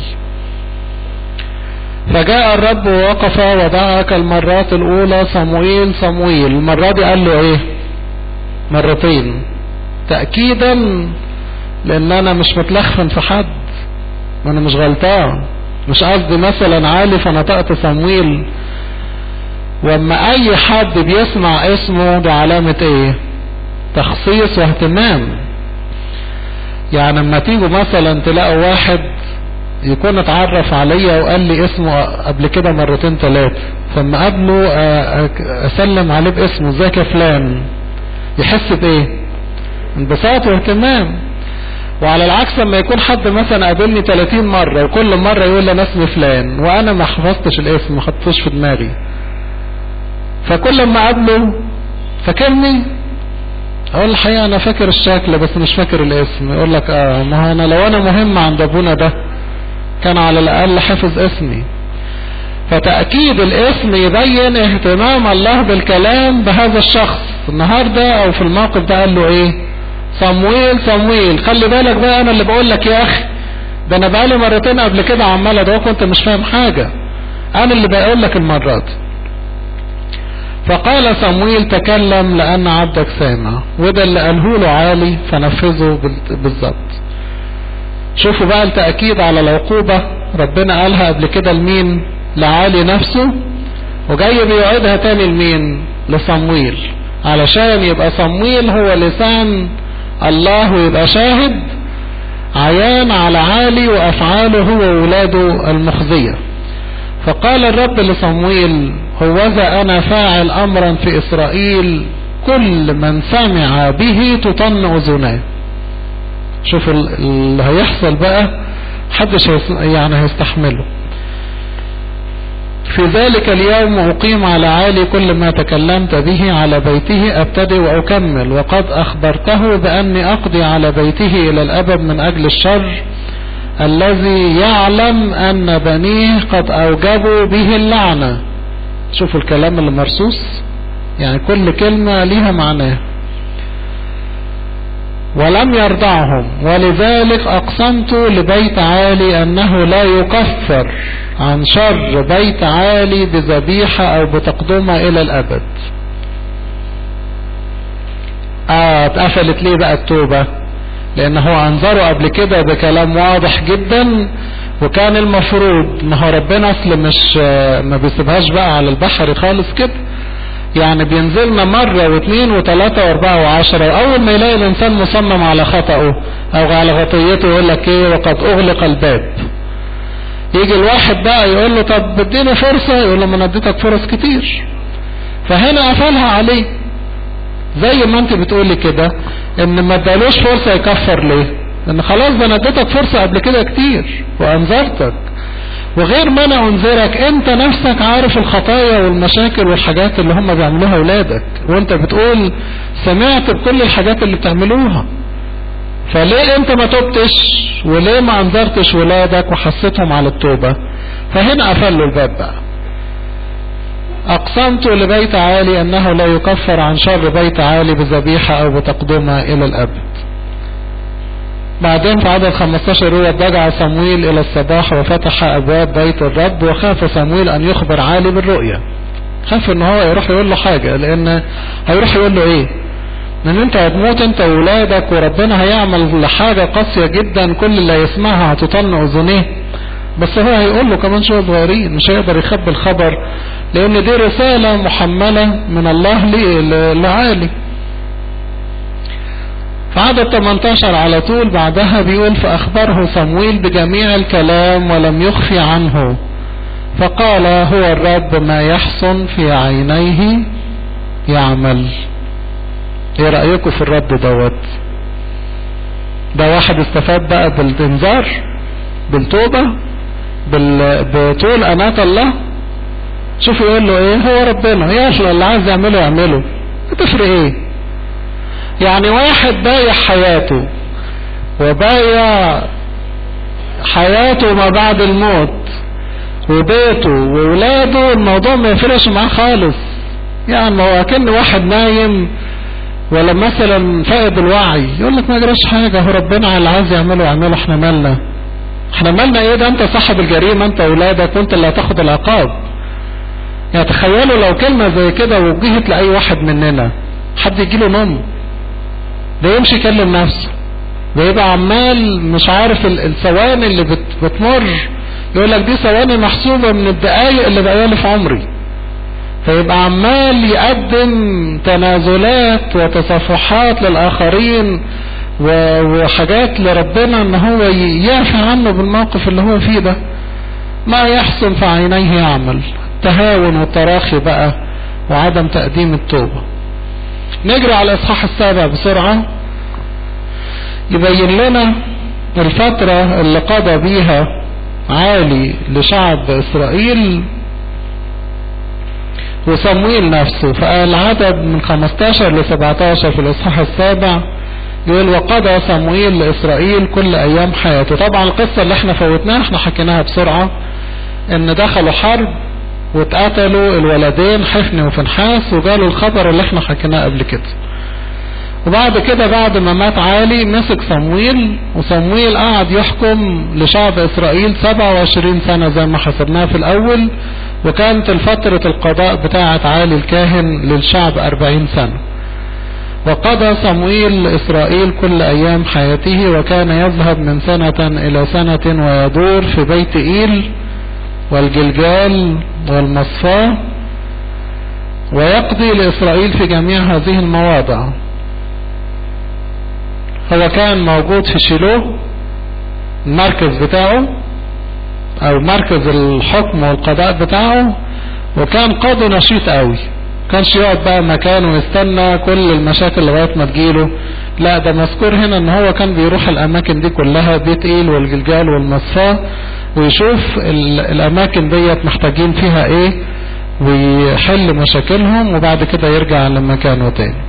فجاء الرب ووقف ودعا كالمرات الأولى صموئيل صموئيل المرة دي قال له إيه مرتين تأكيدا لأن أنا مش متلخفن في حد وأنا مش غلطان مش قصدي مثلا عالي فنطقت صمويل واما اي حد بيسمع اسمه ده علامة ايه تخصيص واهتمام يعني اما تيجوا مثلا تلاقوا واحد يكون اتعرف عليا وقال لي اسمه قبل كده مرتين ثلاثة فاما قابله اسلم عليه باسمه ازيك يا فلان يحس بايه انبساط واهتمام وعلى العكس لما يكون حد مثلا قابلني 30 مرة وكل مرة يقول لي انا اسمي فلان وانا ما حفظتش الاسم ما حطيتوش في دماغي فكل ما اقابله فاكرني اقول الحقيقة انا فاكر الشكل بس مش فاكر الاسم يقول لك اه ما انا لو انا مهم عند ابونا ده كان على الاقل حفظ اسمي فتأكيد الاسم يبين اهتمام الله بالكلام بهذا الشخص النهاردة او في الموقف ده قال له ايه صمويل صمويل خلي بالك بقى انا اللي بقول لك يا اخي ده انا بقالي مرتين قبل كده عمال ادعوك وانت مش فاهم حاجة انا اللي بقول لك المرات فقال صمويل تكلم لان عبدك سامع وده اللي قاله له عالي فنفذه بالظبط شوفوا بقى التأكيد على العقوبة ربنا قالها قبل كده لمين لعالي نفسه وجاي بيعيدها تاني لمين لصمويل علشان يبقى صمويل هو لسان الله ويبقى شاهد عيان على عالي وافعاله هو وولاده المخزية فقال الرب لصمويل هوذا انا فاعل امرا في اسرائيل كل من سمع به تطن اذناه شوف اللي هيحصل بقى حدش يعني هيستحمله في ذلك اليوم أقيم على عالي كل ما تكلمت به على بيته أبتدئ وأكمل وقد أخبرته بأني أقضي على بيته إلى الأبد من أجل الشر الذي يعلم أن بنيه قد أوجبوا به اللعنة شوفوا الكلام اللي مرصوص يعني كل كلمة ليها معناه ولم يرضعهم ولذلك أقسمت لبيت عالي أنه لا يكفر عن شر بيت عالي بذبيحة أو بتقدمة إلى الأبد آه اتقفلت ليه بقى التوبة لأن هو أنظره قبل كده بكلام واضح جدا وكان المفروض ما هو ربنا أصل مش ما بيسيبهاش بقى على البحر خالص كده يعني بينزلنا مرة واثنين وثلاثة واربعة وعشرة واول ما يلاقي الانسان مصمم على خطأه او على خطيته يقول لك ايه وقد اغلق الباب يجي الواحد بقى يقول له طب اديني فرصة يقول له ما انا اديتك فرص كتير فهنا قفلها عليه زي ما انت بتقولي كده ان ما ادالوش فرصة يكفر ليه لان خلاص ده انا اديتك فرصة قبل كده كتير وانذرتك وغير ما انا انذرك انت نفسك عارف الخطايا والمشاكل والحاجات اللي هم بيعملوها اولادك وانت بتقول سمعت بكل الحاجات اللي بتعملوها فليه انت ما تبتش وليه ما انذرتش ولادك وحسيتهم على التوبة فهنا قفلوا الباب بقى اقسمت لبيت عالي انه لا يكفر عن شر بيت عالي بذبيحة او بتقدمة الى الابد بعدين في عدد 15 هو ضجع صمويل الى الصباح وفتح ابواب بيت الرب وخاف صمويل ان يخبر عالي بالرؤيا خاف ان هو يروح يقول له حاجة لان هيروح يقول له ايه لان انت هتموت انت وولادك وربنا هيعمل حاجة قاسية جدا كل اللي هيسمعها هتطن اذنيه بس هو هيقول له كمان شوية صغيرين مش هيقدر يخبي الخبر لان دي رسالة محملة من الله لعالي في عدد 18 على طول بعدها بيقول فأخبره صمويل بجميع الكلام ولم يخفي عنه فقال هو الرب ما يحسن في عينيه يعمل ايه رأيكم في الرب دوت ده واحد استفاد بقى بالانذار بالتوبة بال... بطول أناة الله شوفوا يقول له ايه هو ربنا يا اللي عايز يعمله يعمله هتفرق ايه يعني واحد بايع حياته وبايع حياته ما بعد الموت وبيته وولاده الموضوع ما يفرقش معاه خالص يعني هو كان واحد نايم ولا مثلا فائد الوعي يقول لك ما جراش حاجة هو ربنا على اللي عايز يعمله يعمله احنا مالنا احنا مالنا ايه ده انت صاحب الجريمة انت واولادك وانت اللي هتاخد العقاب يعني تخيلوا لو كلمة زي كده وجهت لأي واحد مننا حد يجيله نوم ده يمشي يكلم نفسه ده يبقى عمال مش عارف الثواني اللي بت بتمر يقول لك دي ثواني محسوبة من الدقايق اللي بقالي في عمري فيبقى عمال يقدم تنازلات وتصفحات للآخرين وحاجات لربنا ان هو يعفى عنه بالموقف اللي هو فيه ده ما يحسن في عينيه يعمل التهاون والتراخي بقى وعدم تقديم التوبة نجري على الاصحاح السابع بسرعة يبين لنا الفترة اللي قضى بيها عالي لشعب اسرائيل وصمويل نفسه فقال عدد من 15 ل 17 في الاصحاح السابع يقول وقضى صمويل لاسرائيل كل ايام حياته طبعا القصة اللي احنا فوتناها احنا حكيناها بسرعة ان دخلوا حرب واتقتلوا الولدين حفني وفنحاس وجالوا الخبر اللي احنا حكيناه قبل كده وبعد كده بعد ما مات عالي مسك صمويل وصمويل قعد يحكم لشعب اسرائيل 27 سنة زي ما حسبناها في الاول وكانت الفترة القضاء بتاعة عالي الكاهن للشعب 40 سنة وقضى صمويل إسرائيل كل أيام حياته وكان يذهب من سنة إلى سنة ويدور في بيت إيل والجلجال والمصفاة ويقضي لإسرائيل في جميع هذه المواضع هو كان موجود في شيلوه المركز بتاعه او مركز الحكم والقضاء بتاعه وكان قاضي نشيط قوي كانش يقعد بقى مكانه ويستنى كل المشاكل لغايه ما تجيله لا ده مذكور هنا ان هو كان بيروح الاماكن دي كلها بيت ايل والجلجال والمصفاه ويشوف الاماكن ديت محتاجين فيها ايه ويحل مشاكلهم وبعد كده يرجع لمكانه تاني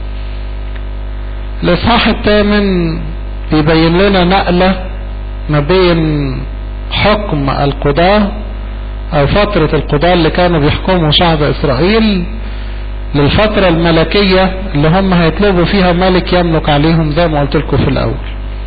الاصحاح الثامن بيبين لنا نقلة ما بين حكم القضاة او فترة القضاة اللي كانوا بيحكموا شعب اسرائيل للفترة الملكية اللي هم هيطلبوا فيها ملك يملك عليهم زي ما قلت لكم في الاول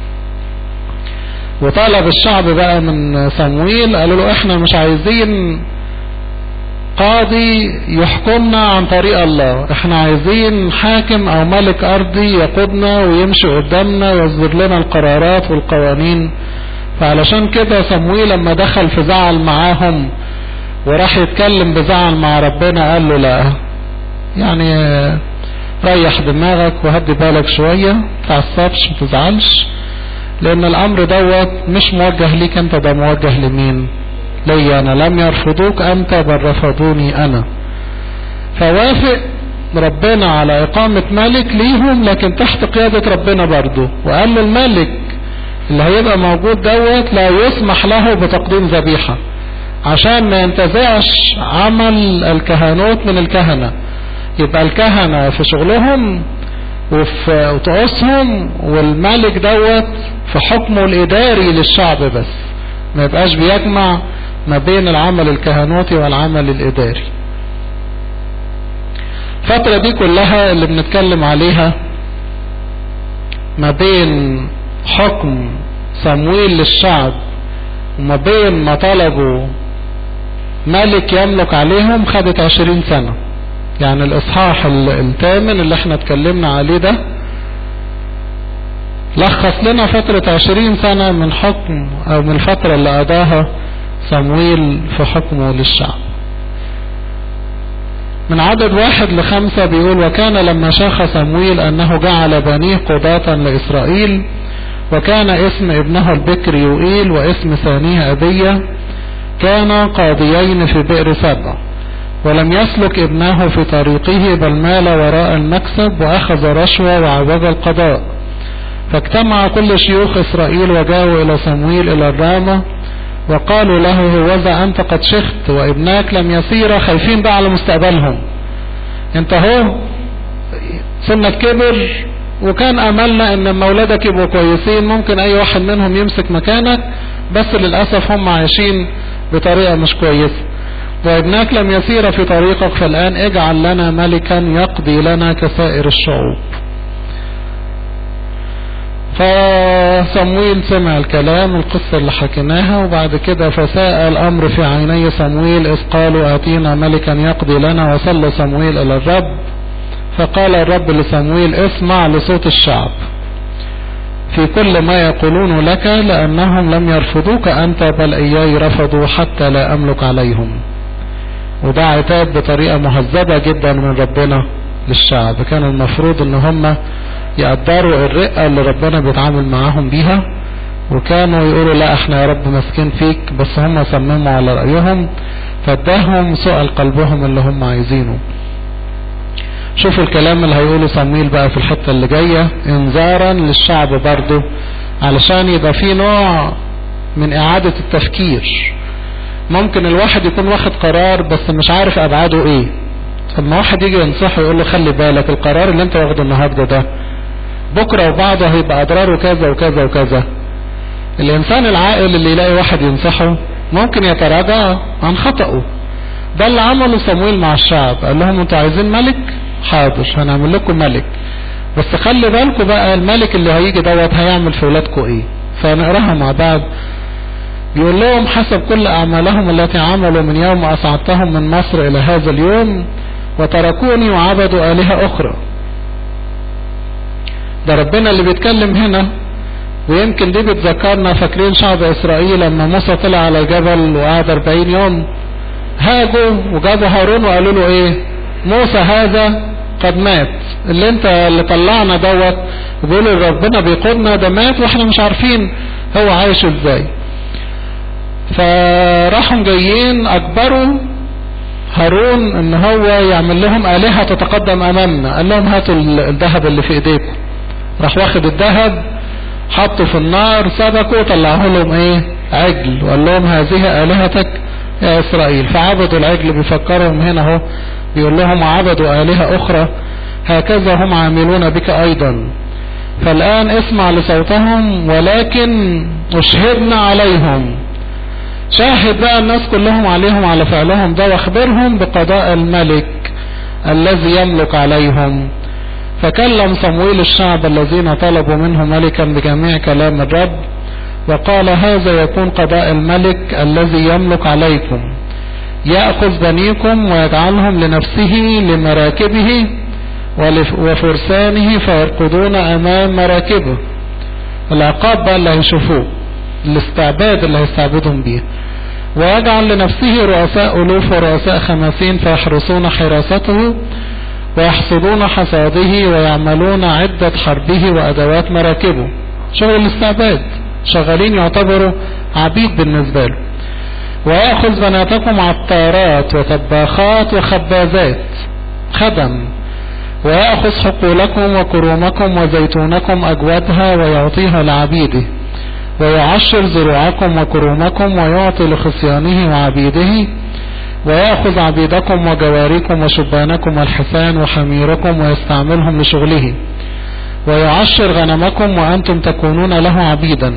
وطلب الشعب بقى من صمويل قالوا له احنا مش عايزين قاضي يحكمنا عن طريق الله احنا عايزين حاكم او ملك ارضي يقودنا ويمشي قدامنا ويصدر لنا القرارات والقوانين فعلشان كده صمويل لما دخل في زعل معاهم وراح يتكلم بزعل مع ربنا قال له لا يعني ريح دماغك وهدي بالك شوية متعصبش متزعلش لان الامر دوت مش موجه ليك انت ده موجه لمين لي انا لم يرفضوك انت بل رفضوني انا فوافق ربنا على اقامة ملك ليهم لكن تحت قيادة ربنا برضه وقال له الملك اللي هيبقى موجود دوت لا يسمح له بتقديم ذبيحة عشان ما ينتزعش عمل الكهنوت من الكهنة يبقى الكهنة في شغلهم وفي طقوسهم والملك دوت في حكمه الإداري للشعب بس ما يبقاش بيجمع ما بين العمل الكهنوتي والعمل الإداري الفترة دي كلها اللي بنتكلم عليها ما بين حكم صمويل للشعب وما بين ما طلبوا ملك يملك عليهم خدت عشرين سنة يعني الاصحاح الثامن اللي احنا اتكلمنا عليه ده لخص لنا فترة عشرين سنة من حكم او من الفترة اللي قضاها صمويل في حكمه للشعب من عدد واحد لخمسة بيقول وكان لما شاخ صمويل أنه جعل بنيه قضاة لإسرائيل وكان اسم ابنه البكر يوئيل واسم ثانيه أبية كان قاضيين في بئر سبع ولم يسلك ابنه في طريقه بل مال وراء المكسب وأخذ رشوة وعوج القضاء فاجتمع كل شيوخ إسرائيل وجاءوا إلى صمويل إلى الرامة وقالوا له هوذا أنت قد شخت وابناك لم يسير خايفين بقى على مستقبلهم انت هو سنك كبر وكان املنا ان لما اولادك يبقوا كويسين ممكن اي واحد منهم يمسك مكانك بس للأسف هم عايشين بطريقة مش كويسة وابناك لم يسير في طريقك فالآن اجعل لنا ملكا يقضي لنا كسائر الشعوب فصمويل سمع الكلام القصة اللي حكيناها وبعد كده فساء الأمر في عيني صمويل إذ قالوا آتينا ملكا يقضي لنا وصلى صمويل إلى الرب فقال الرب لصمويل اسمع لصوت الشعب في كل ما يقولون لك لأنهم لم يرفضوك أنت بل إياي رفضوا حتى لا أملك عليهم وده عتاب بطريقة مهذبة جدا من ربنا للشعب كان المفروض ان هم يقدروا الرقة اللي ربنا بيتعامل معاهم بيها وكانوا يقولوا لا احنا يا رب ماسكين فيك بس هم صمموا على رأيهم فاداهم سؤال قلبهم اللي هم عايزينه شوفوا الكلام اللي هيقوله صمويل بقى في الحتة اللي جاية انذارا للشعب برضه علشان يبقى في نوع من اعادة التفكير ممكن الواحد يكون واخد قرار بس مش عارف ابعاده ايه لما واحد يجي ينصحه يقول له خلي بالك القرار اللي انت واخده النهارده ده بكره وبعده هيبقى اضراره كذا وكذا وكذا الانسان العاقل اللي يلاقي واحد ينصحه ممكن يتراجع عن خطأه ده اللي عمله صمويل مع الشعب قال لهم انتوا عايزين ملك حاضر هنعمل لكم ملك بس خلي بالكم بقى الملك اللي هيجي دوت هيعمل في ولادكم ايه فنقراها مع بعض بيقول لهم حسب كل اعمالهم التي عملوا من يوم اصعدتهم من مصر الى هذا اليوم وتركوني وعبدوا آلهة أخرى ده ربنا اللي بيتكلم هنا ويمكن دي بتذكرنا فاكرين شعب إسرائيل لما موسى طلع على الجبل وقعد 40 يوم هاجوا وجابوا هارون وقالوا له ايه موسى هذا قد مات اللي انت اللي طلعنا دوت بيقولوا ربنا بيقولنا ده مات واحنا مش عارفين هو عايش ازاي فراحوا جايين اجبروا هارون ان هو يعمل لهم آلهة تتقدم امامنا قال لهم هاتوا الذهب اللي في ايديكم راح واخد الذهب حطه في النار سبكوا طلعوا لهم ايه عجل وقال لهم هذه آلهتك يا اسرائيل فعبدوا العجل بيفكرهم هنا اهو بيقول لهم عبدوا آلهة اخرى هكذا هم عاملون بك ايضا فالان اسمع لصوتهم ولكن اشهدنا عليهم شاهد بقى الناس كلهم عليهم على فعلهم ده واخبرهم بقضاء الملك الذي يملك عليهم فكلم صمويل الشعب الذين طلبوا منه ملكا بجميع كلام الرب وقال هذا يكون قضاء الملك الذي يملك عليكم يأخذ بنيكم ويجعلهم لنفسه لمراكبه وفرسانه فيرقدون أمام مراكبه العقاب بقى اللي هيشوفوه الاستعباد اللي هيستعبدهم بيه ويجعل لنفسه رؤساء ألوف ورؤساء خمسين فيحرسون حراسته ويحصدون حصاده ويعملون عدة حربه وأدوات مراكبه شغل الاستعباد شغالين يعتبروا عبيد بالنسبة له ويأخذ بناتكم عطارات وطباخات وخبازات خدم ويأخذ حقولكم وكرومكم وزيتونكم أجودها ويعطيها لعبيده ويعشر زروعكم وكرومكم ويعطي لخصيانه وعبيده ويأخذ عبيدكم وجواريكم وشبانكم والحسان وحميركم ويستعملهم لشغله ويعشر غنمكم وأنتم تكونون له عبيدا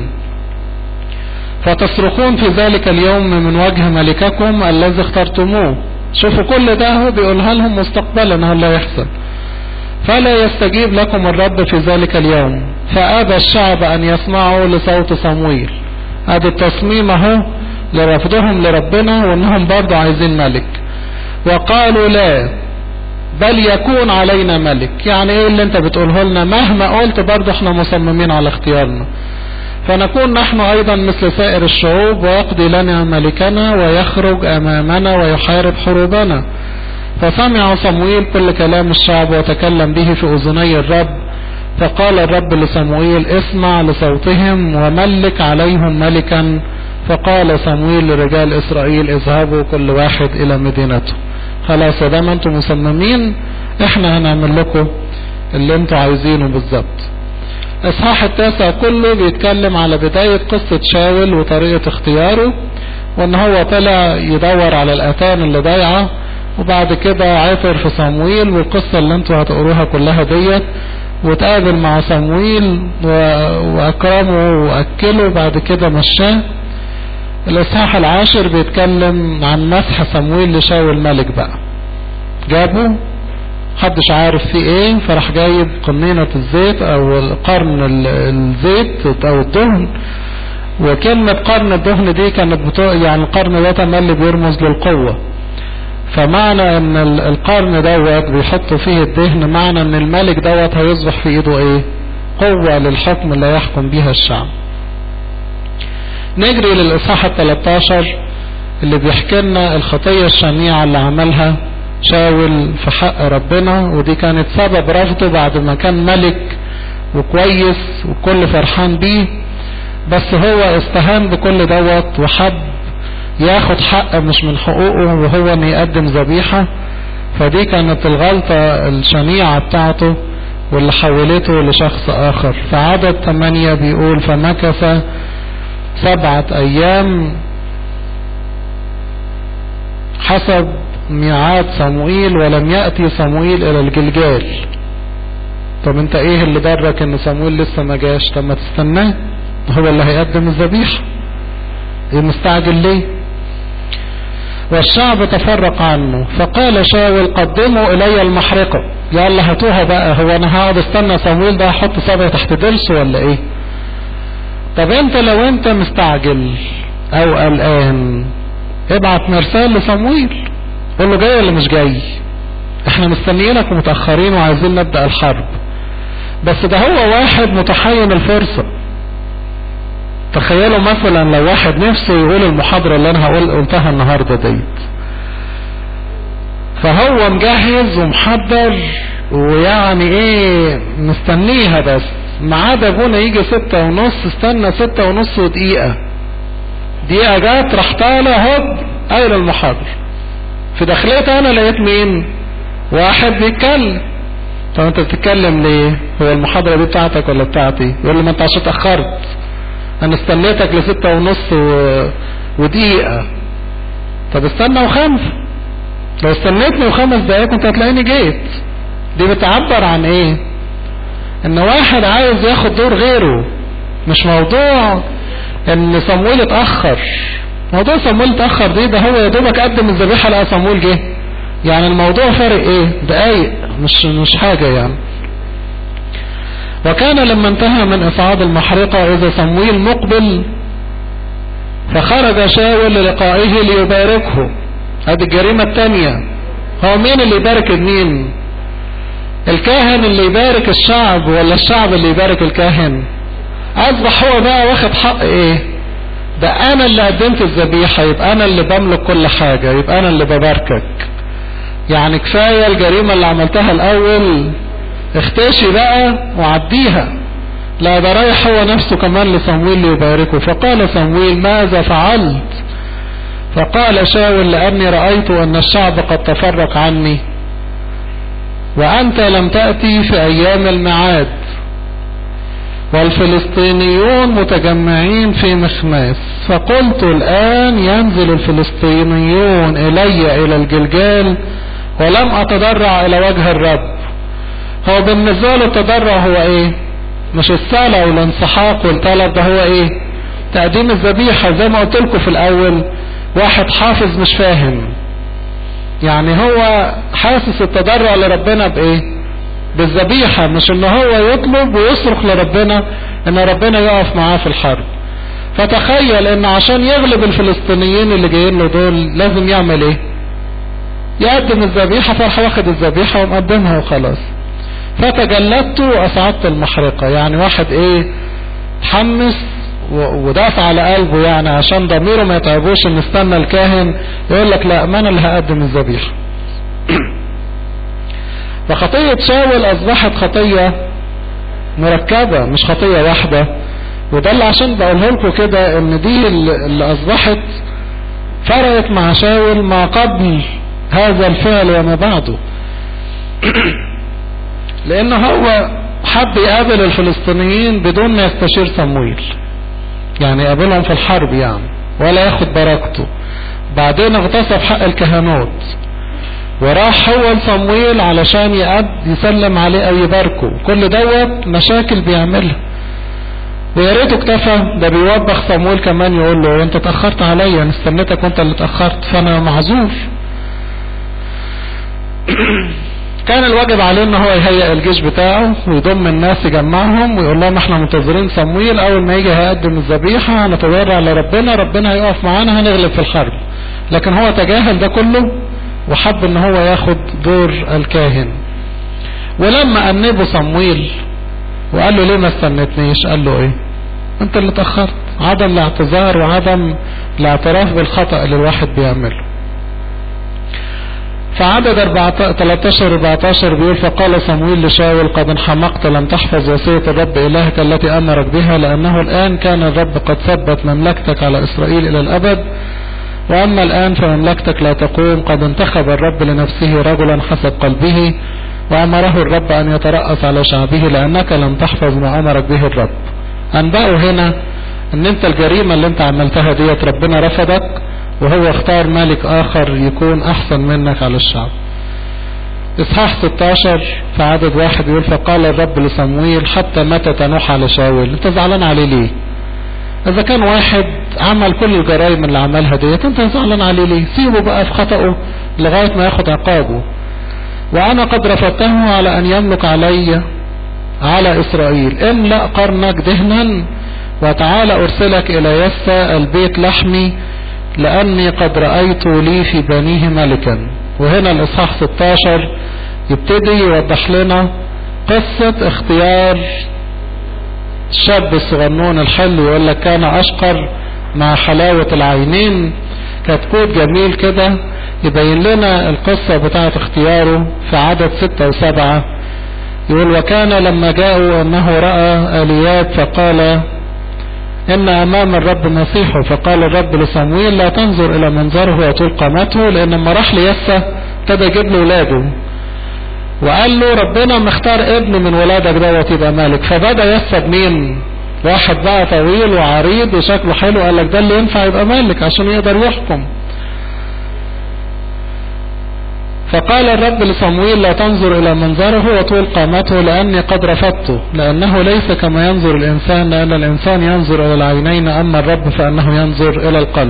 فتصرخون في ذلك اليوم من وجه ملككم الذي اخترتموه شوفوا كل ده هو بيقولها لهم مستقبلا هل لا يحصل فلا يستجيب لكم الرب في ذلك اليوم فأبى الشعب أن يسمعوا لصوت صمويل هذا التصميم اهو لرفضهم لربنا وانهم برضو عايزين ملك وقالوا لا بل يكون علينا ملك يعني ايه اللي انت بتقوله لنا مهما قلت برضو احنا مصممين على اختيارنا فنكون نحن ايضا مثل سائر الشعوب ويقضي لنا ملكنا ويخرج امامنا ويحارب حروبنا فسمع صمويل كل كلام الشعب وتكلم به في اذني الرب فقال الرب لصموئيل اسمع لصوتهم وملك عليهم ملكا فقال صمويل لرجال اسرائيل اذهبوا كل واحد الى مدينته خلاص ده ما انتم مصممين احنا هنعمل لكم اللي انتم عايزينه بالظبط اصحاح التاسع كله بيتكلم على بداية قصة شاول وطريقة اختياره وان هو طلع يدور على الاتان اللي ضايعة وبعد كده عثر في صمويل والقصة اللي انتوا هتقروها كلها ديت وتقابل مع صمويل واكرمه واكله بعد كده مشاه الاصحاح العاشر بيتكلم عن مسح صمويل لشاول ملك بقى جابه محدش عارف فيه ايه فراح جايب قنينة الزيت او قرن الزيت او الدهن وكلمة قرن الدهن دي كانت بتوع يعني القرن ده تملي بيرمز للقوة فمعنى ان القرن دوت بيحطوا فيه الدهن معنى ان الملك دوت هيصبح في ايده ايه قوة للحكم اللي يحكم بيها الشعب نجري للإصحاح التلاتاشر اللي بيحكي لنا الخطية الشنيعة اللي عملها شاول في حق ربنا ودي كانت سبب رفضه بعد ما كان ملك وكويس وكل فرحان بيه بس هو استهان بكل دوت وحب ياخد حق مش من حقوقه وهو ان يقدم ذبيحة فدي كانت الغلطة الشنيعة بتاعته واللي حولته لشخص اخر فعدد ثمانية بيقول فمكث سبعة ايام حسب ميعاد صموئيل ولم يأتي صموئيل الى الجلجال طب انت ايه اللي درك ان صموئيل لسه ما جاش طب ما تستناه هو اللي هيقدم الذبيحة ايه مستعجل ليه والشعب تفرق عنه فقال شاول قدموا الي المحرقة يلا هاتوها بقى هو انا هقعد استنى صمويل ده احط صبعي تحت درسه ولا ايه طب انت لو انت مستعجل او قلقان ابعت مرسال لصمويل قول له جاي ولا مش جاي احنا مستنيينك ومتأخرين وعايزين نبدأ الحرب بس ده هو واحد متحين الفرصة تخيلوا مثلا لو واحد نفسه يقول المحاضرة اللي انا هقول قلتها النهاردة ديت فهو مجهز ومحضر ويعني ايه مستنيها بس ميعاد ابونا يجي ستة ونص استنى ستة ونص ودقيقة دقيقة جت راح طالع هوب قايل المحاضرة في دخلتي انا لقيت مين واحد بيتكلم طب انت بتتكلم ليه هو المحاضرة دي بتاعتك ولا بتاعتي يقول لي ما انت عشان اتأخرت انا استنيتك لستة ونص و... ودقيقة طب استنى وخمس لو استنيتني وخمس دقايق كنت هتلاقيني جيت دي بتعبر عن ايه ان واحد عايز ياخد دور غيره مش موضوع ان صمويل اتأخر موضوع صمويل اتأخر دي ده هو يا دوبك قدم الذبيحة لقى صمويل جه يعني الموضوع فارق ايه دقايق مش مش حاجة يعني وكان لما انتهى من اصعاد المحرقة اذا صمويل مقبل فخرج شاول للقائه ليباركه هذه الجريمة الثانية هو مين اللي يبارك مين الكاهن اللي يبارك الشعب ولا الشعب اللي يبارك الكاهن اصبح هو بقى واخد حق ايه ده انا اللي قدمت الذبيحة يبقى انا اللي بملك كل حاجة يبقى انا اللي بباركك يعني كفاية الجريمة اللي عملتها الاول اختشي بقى وعديها لا ده رايح هو نفسه كمان لصمويل ليباركه فقال صمويل ماذا فعلت فقال شاول لأني رأيت أن الشعب قد تفرق عني وأنت لم تأتي في أيام الميعاد والفلسطينيون متجمعين في مخماس فقلت الآن ينزل الفلسطينيون إلي إلى الجلجال ولم أتضرع إلى وجه الرب هو بالنسبة له التضرع هو إيه مش الصلاة والانسحاق والطلب ده هو إيه تقديم الذبيحة زي ما قلت لكم في الأول واحد حافظ مش فاهم يعني هو حاسس التضرع لربنا بإيه بالذبيحة مش ان هو يطلب ويصرخ لربنا ان ربنا يقف معاه في الحرب فتخيل ان عشان يغلب الفلسطينيين اللي جايين له دول لازم يعمل ايه يقدم الذبيحة فراح واخد الذبيحة ومقدمها وخلاص فتجلدت وأصعدت المحرقة يعني واحد ايه حمس ودافع على قلبه يعني عشان ضميره ما يتعبوش ان استنى الكاهن يقول لك لا ما انا اللي هقدم الذبيحة فخطية شاول اصبحت خطية مركبة مش خطية واحدة وده اللي عشان بقوله لكم كده ان دي اللي اصبحت فرقت مع شاول ما قبل هذا الفعل وما بعده لان هو حب يقابل الفلسطينيين بدون ما يستشير صمويل يعني يقابلهم في الحرب يعني ولا ياخد بركته بعدين اغتصب حق الكهنوت وراح هو لصمويل علشان يقد يسلم عليه او يباركه كل دوت مشاكل بيعملها ويا ريته اكتفى ده بيوبخ صمويل كمان يقول له انت اتاخرت عليا انا استنيتك وانت اللي اتاخرت فانا معذور كان الواجب عليه ان هو يهيئ الجيش بتاعه ويضم الناس يجمعهم ويقول لهم احنا منتظرين صمويل اول ما يجي هيقدم الذبيحه هنتضرع لربنا ربنا هيقف معانا هنغلب في الحرب لكن هو تجاهل ده كله وحب ان هو ياخد دور الكاهن ولما انبه صمويل وقال له ليه ما استنتنيش قال له ايه انت اللي اتاخرت عدم الاعتذار وعدم الاعتراف بالخطأ اللي الواحد بيعمله فعدد 13 14 بيقول فقال صمويل لشاول قد انحمقت لم تحفظ وصية الرب إلهك التي أمرك بها لأنه الآن كان الرب قد ثبت مملكتك على إسرائيل إلى الأبد وأما الآن فمملكتك لا تقوم قد انتخب الرب لنفسه رجلا حسب قلبه وأمره الرب أن يترأس على شعبه لأنك لم تحفظ ما أمرك به الرب أنبأوا هنا أن أنت الجريمة اللي أنت عملتها ديت ربنا رفضك وهو اختار ملك آخر يكون أحسن منك على الشعب إصحاح 16 في عدد واحد يقول فقال الرب لصمويل حتى متى تنوح على شاول أنت زعلان عليه ليه إذا كان واحد عمل كل الجرائم اللي عملها ديت أنت زعلان عليه ليه سيبه بقى في خطأه لغاية ما ياخد عقابه وأنا قد رفضته على أن يملك علي على إسرائيل املأ قرنك دهنا وتعالى أرسلك إلى يسى البيت لحمي لأني قد رأيت لي في بنيه ملكا وهنا الإصحاح 16 يبتدي يوضح لنا قصة اختيار الشاب الصغنون الحلو يقول لك كان أشقر مع حلاوة العينين كتكوت جميل كده يبين لنا القصة بتاعة اختياره في عدد ستة وسبعة يقول وكان لما جاءوا أنه رأى الياب فقال إن أمام الرب مسيحه فقال الرب لصمويل لا تنظر إلى منظره وطول قامته لأن لما راح ليسى ابتدى يجيب له ولاده وقال له ربنا مختار ابن من ولادك دوت يبقى مالك فبدأ يسى بمين واحد بقى طويل وعريض وشكله حلو قال لك ده اللي ينفع يبقى مالك عشان يقدر يحكم فقال الرب لصمويل لا تنظر إلى منظره وطول قامته لأني قد رفضته لأنه ليس كما ينظر الإنسان لأن الإنسان ينظر إلى العينين أما الرب فأنه ينظر إلى القلب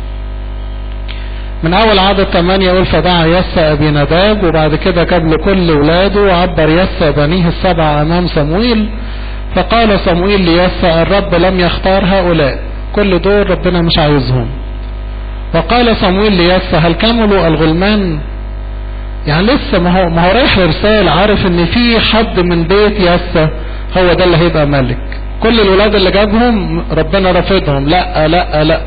من أول عدد 8 يقول فدعا يسى أبي نداب وبعد كده جاب له كل ولاده وعبر يسى بنيه السبعة أمام صمويل فقال صمويل ليسى الرب لم يختار هؤلاء كل دول ربنا مش عايزهم وقال صمويل ليسى هل كملوا الغلمان يعني لسه ما هو ما هو رايح لرسالة عارف ان في حد من بيت يسى هو ده اللي هيبقى ملك كل الولاد اللي جابهم ربنا رفضهم لا لا لا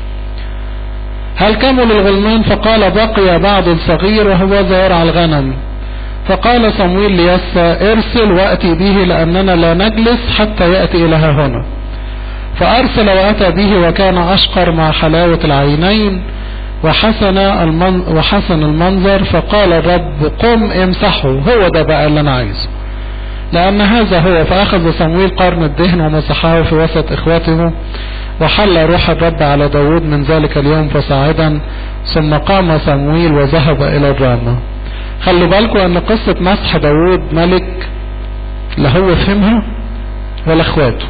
هل كمل الغلمان فقال بقي بعض صغير وهو يرعى الغنم فقال صمويل ليسى ارسل واتي به لاننا لا نجلس حتى ياتي الى هنا فارسل واتى به وكان اشقر مع حلاوه العينين وحسن المن وحسن المنظر فقال الرب قم امسحه هو ده بقى اللي انا عايزه لأن هذا هو فأخذ صمويل قرن الدهن ومسحه في وسط إخوته وحل روح الرب على داود من ذلك اليوم فصاعدا ثم قام صمويل وذهب إلى الرامة خلوا بالكم أن قصة مسح داود ملك لا هو فهمها ولا اخواته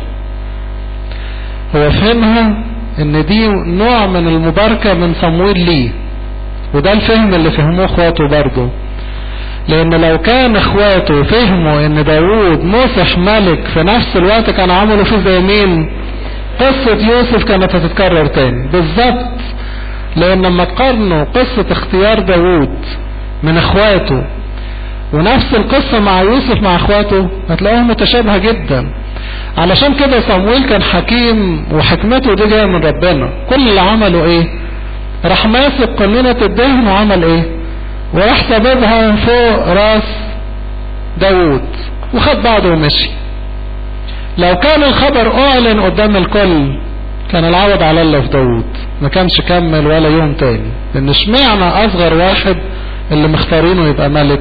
هو فهمها ان دي نوع من المباركة من صمويل ليه وده الفهم اللي فهموه اخواته برضه لان لو كان اخواته فهموا ان داوود مسح ملك في نفس الوقت كانوا عملوا فيه زي مين قصة يوسف كانت هتتكرر تاني بالظبط لان لما تقارنوا قصة اختيار داوود من اخواته ونفس القصة مع يوسف مع اخواته هتلاقوها متشابهة جدا علشان كده صمويل كان حكيم وحكمته دي جاية من ربنا كل اللي عمله ايه راح ماسك قنينة الدهن وعمل ايه وراح سببها فوق راس داوود وخد بعضه ومشي لو كان الخبر اعلن قدام الكل كان العوض على الله في داوود ما كانش كمل ولا يوم تاني لان اشمعنى اصغر واحد اللي مختارينه يبقى ملك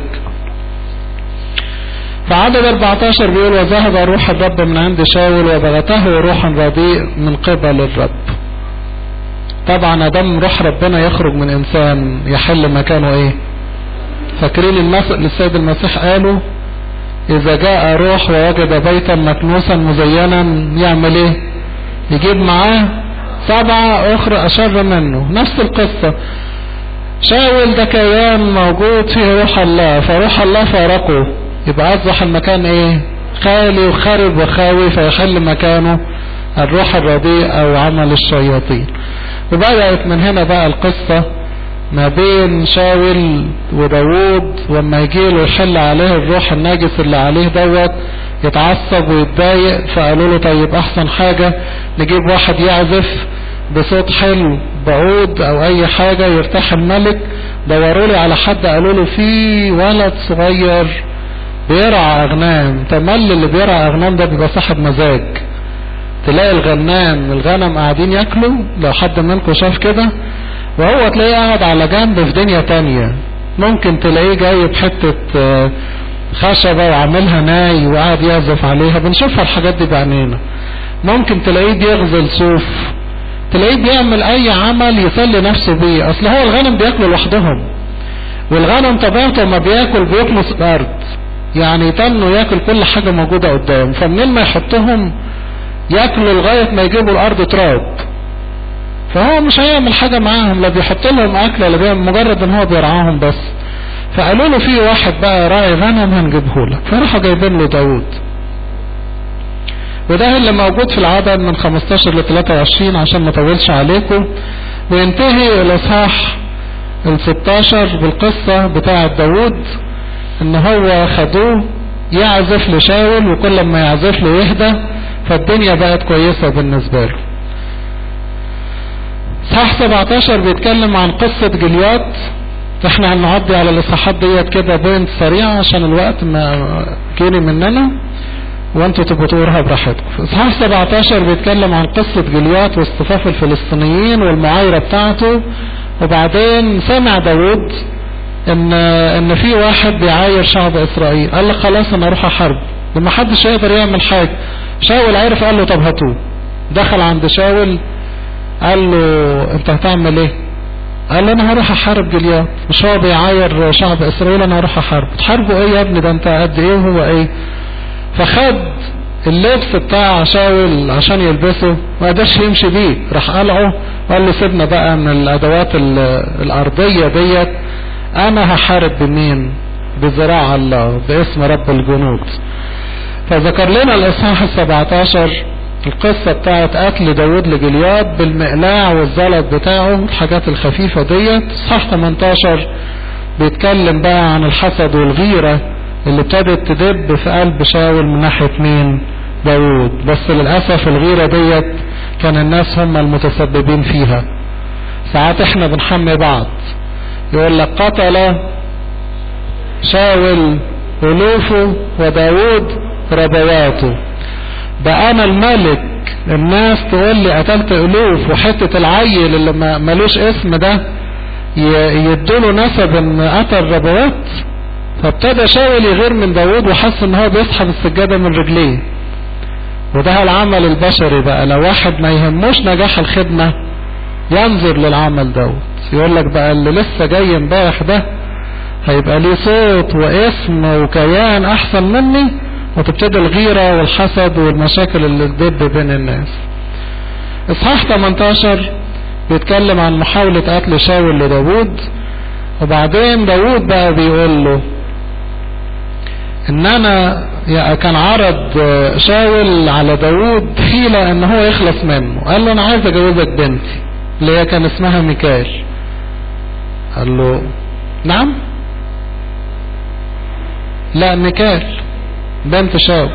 فعدد 14 بيقول وذهب روح الرب من عند شاول وبغته روحا رديء من قبل الرب طبعا ادم روح ربنا يخرج من انسان يحل مكانه ايه فاكرين المثل للسيد المسيح قالوا اذا جاء روح ووجد بيتا مكنوسا مزينا يعمل ايه يجيب معاه سبعة اخرى اشر منه نفس القصة شاول ده كيان موجود فيه روح الله فروح الله فارقه يبقى اصبح المكان ايه خالي وخرب وخاوي فيحل مكانه الروح الرديء او عمل الشياطين وبدأت من هنا بقى القصة ما بين شاول وداوود وما يجي له يحل عليه الروح الناجس اللي عليه دوت يتعصب ويتضايق فقالوا له طيب احسن حاجة نجيب واحد يعزف بصوت حلو بعود او اي حاجة يرتاح الملك دوروا لي على حد قالوا له في ولد صغير بيرعى اغنام تمل اللي بيرعى اغنام ده بيبقى صاحب مزاج تلاقي الغنام الغنم قاعدين ياكلوا لو حد منكم شاف كده وهو تلاقيه قاعد على جنب في دنيا تانية ممكن تلاقيه جايب حتة خشبة وعاملها ناي وقاعد يعزف عليها بنشوفها الحاجات دي بعينينا ممكن تلاقيه بيغزل صوف تلاقيه بيعمل اي عمل يسلي نفسه بيه اصل هو الغنم بياكلوا لوحدهم والغنم طبيعته ما بياكل بيكنس الارض يعني يتنوا ياكل كل حاجة موجودة قدام فمنين ما يحطهم ياكلوا لغاية ما يجيبوا الارض تراب فهو مش هيعمل حاجة معاهم لا بيحط لهم اكل ولا بيعمل مجرد ان هو بيرعاهم بس فقالوا له في واحد بقى راعي غنم هنجيبه لك فراحوا جايبين له داوود وده اللي موجود في العدد من 15 ل 23 عشان ما اطولش عليكم وينتهي الاصحاح ال 16 بالقصة بتاعة داوود ان هو خدوه يعزف لشاول وكل ما يعزف له يهدى فالدنيا بقت كويسة بالنسبة له صح 17 بيتكلم عن قصة جليات احنا هنعدي على الاصحاحات ديت كده بوينت سريعة عشان الوقت ما جيني مننا وانتوا تبقوا تقولها براحتكم اصحاح 17 بيتكلم عن قصة جليات واصطفاف الفلسطينيين والمعايرة بتاعته وبعدين سمع داود ان ان في واحد بيعاير شعب اسرائيل قال لك خلاص انا اروح احارب لما حدش يقدر يعمل حاجة شاول عرف قال له طب هاتوه دخل عند شاول قال له انت هتعمل ايه قال له انا هروح احارب جليات مش هو بيعاير شعب اسرائيل انا هروح احارب تحاربوا ايه يا ابني ده انت قد ايه وهو ايه فخد اللبس بتاع شاول عشان يلبسه ما قدرش يمشي بيه راح قلعه وقال له سيبنا بقى من الادوات الارضية ديت انا هحارب بمين بذراع الله باسم رب الجنود فذكر لنا الاصحاح السبعتاشر القصة بتاعت قتل داود لجلياد بالمقلاع والزلط بتاعه الحاجات الخفيفة ديت اصحاح 18 بيتكلم بقى عن الحسد والغيرة اللي ابتدت تدب في قلب شاول من ناحية مين داود بس للأسف الغيرة ديت كان الناس هم المتسببين فيها ساعات احنا بنحمي بعض يقول لك قتل شاول ألوفه وداود ربواته بقى انا الملك الناس تقول لي قتلت ألوف وحتة العيل اللي ملوش اسم ده يدوله نسب ان قتل ربوات فابتدى شاول يغير من داود وحس ان هو بيسحب السجادة من رجليه وده العمل البشري بقى لو واحد ما يهموش نجاح الخدمة ينظر للعمل دوت يقول لك بقى اللي لسه جاي امبارح ده هيبقى ليه صوت واسم وكيان احسن مني وتبتدي الغيرة والحسد والمشاكل اللي تدب بين الناس اصحاح 18 بيتكلم عن محاولة قتل شاول لداود وبعدين داود بقى بيقول له ان انا كان عرض شاول على داود حيلة ان هو يخلص منه قال له انا عايز اجوزك بنتي اللي هي كان اسمها ميكال قال له نعم لا ميكال بنت شاول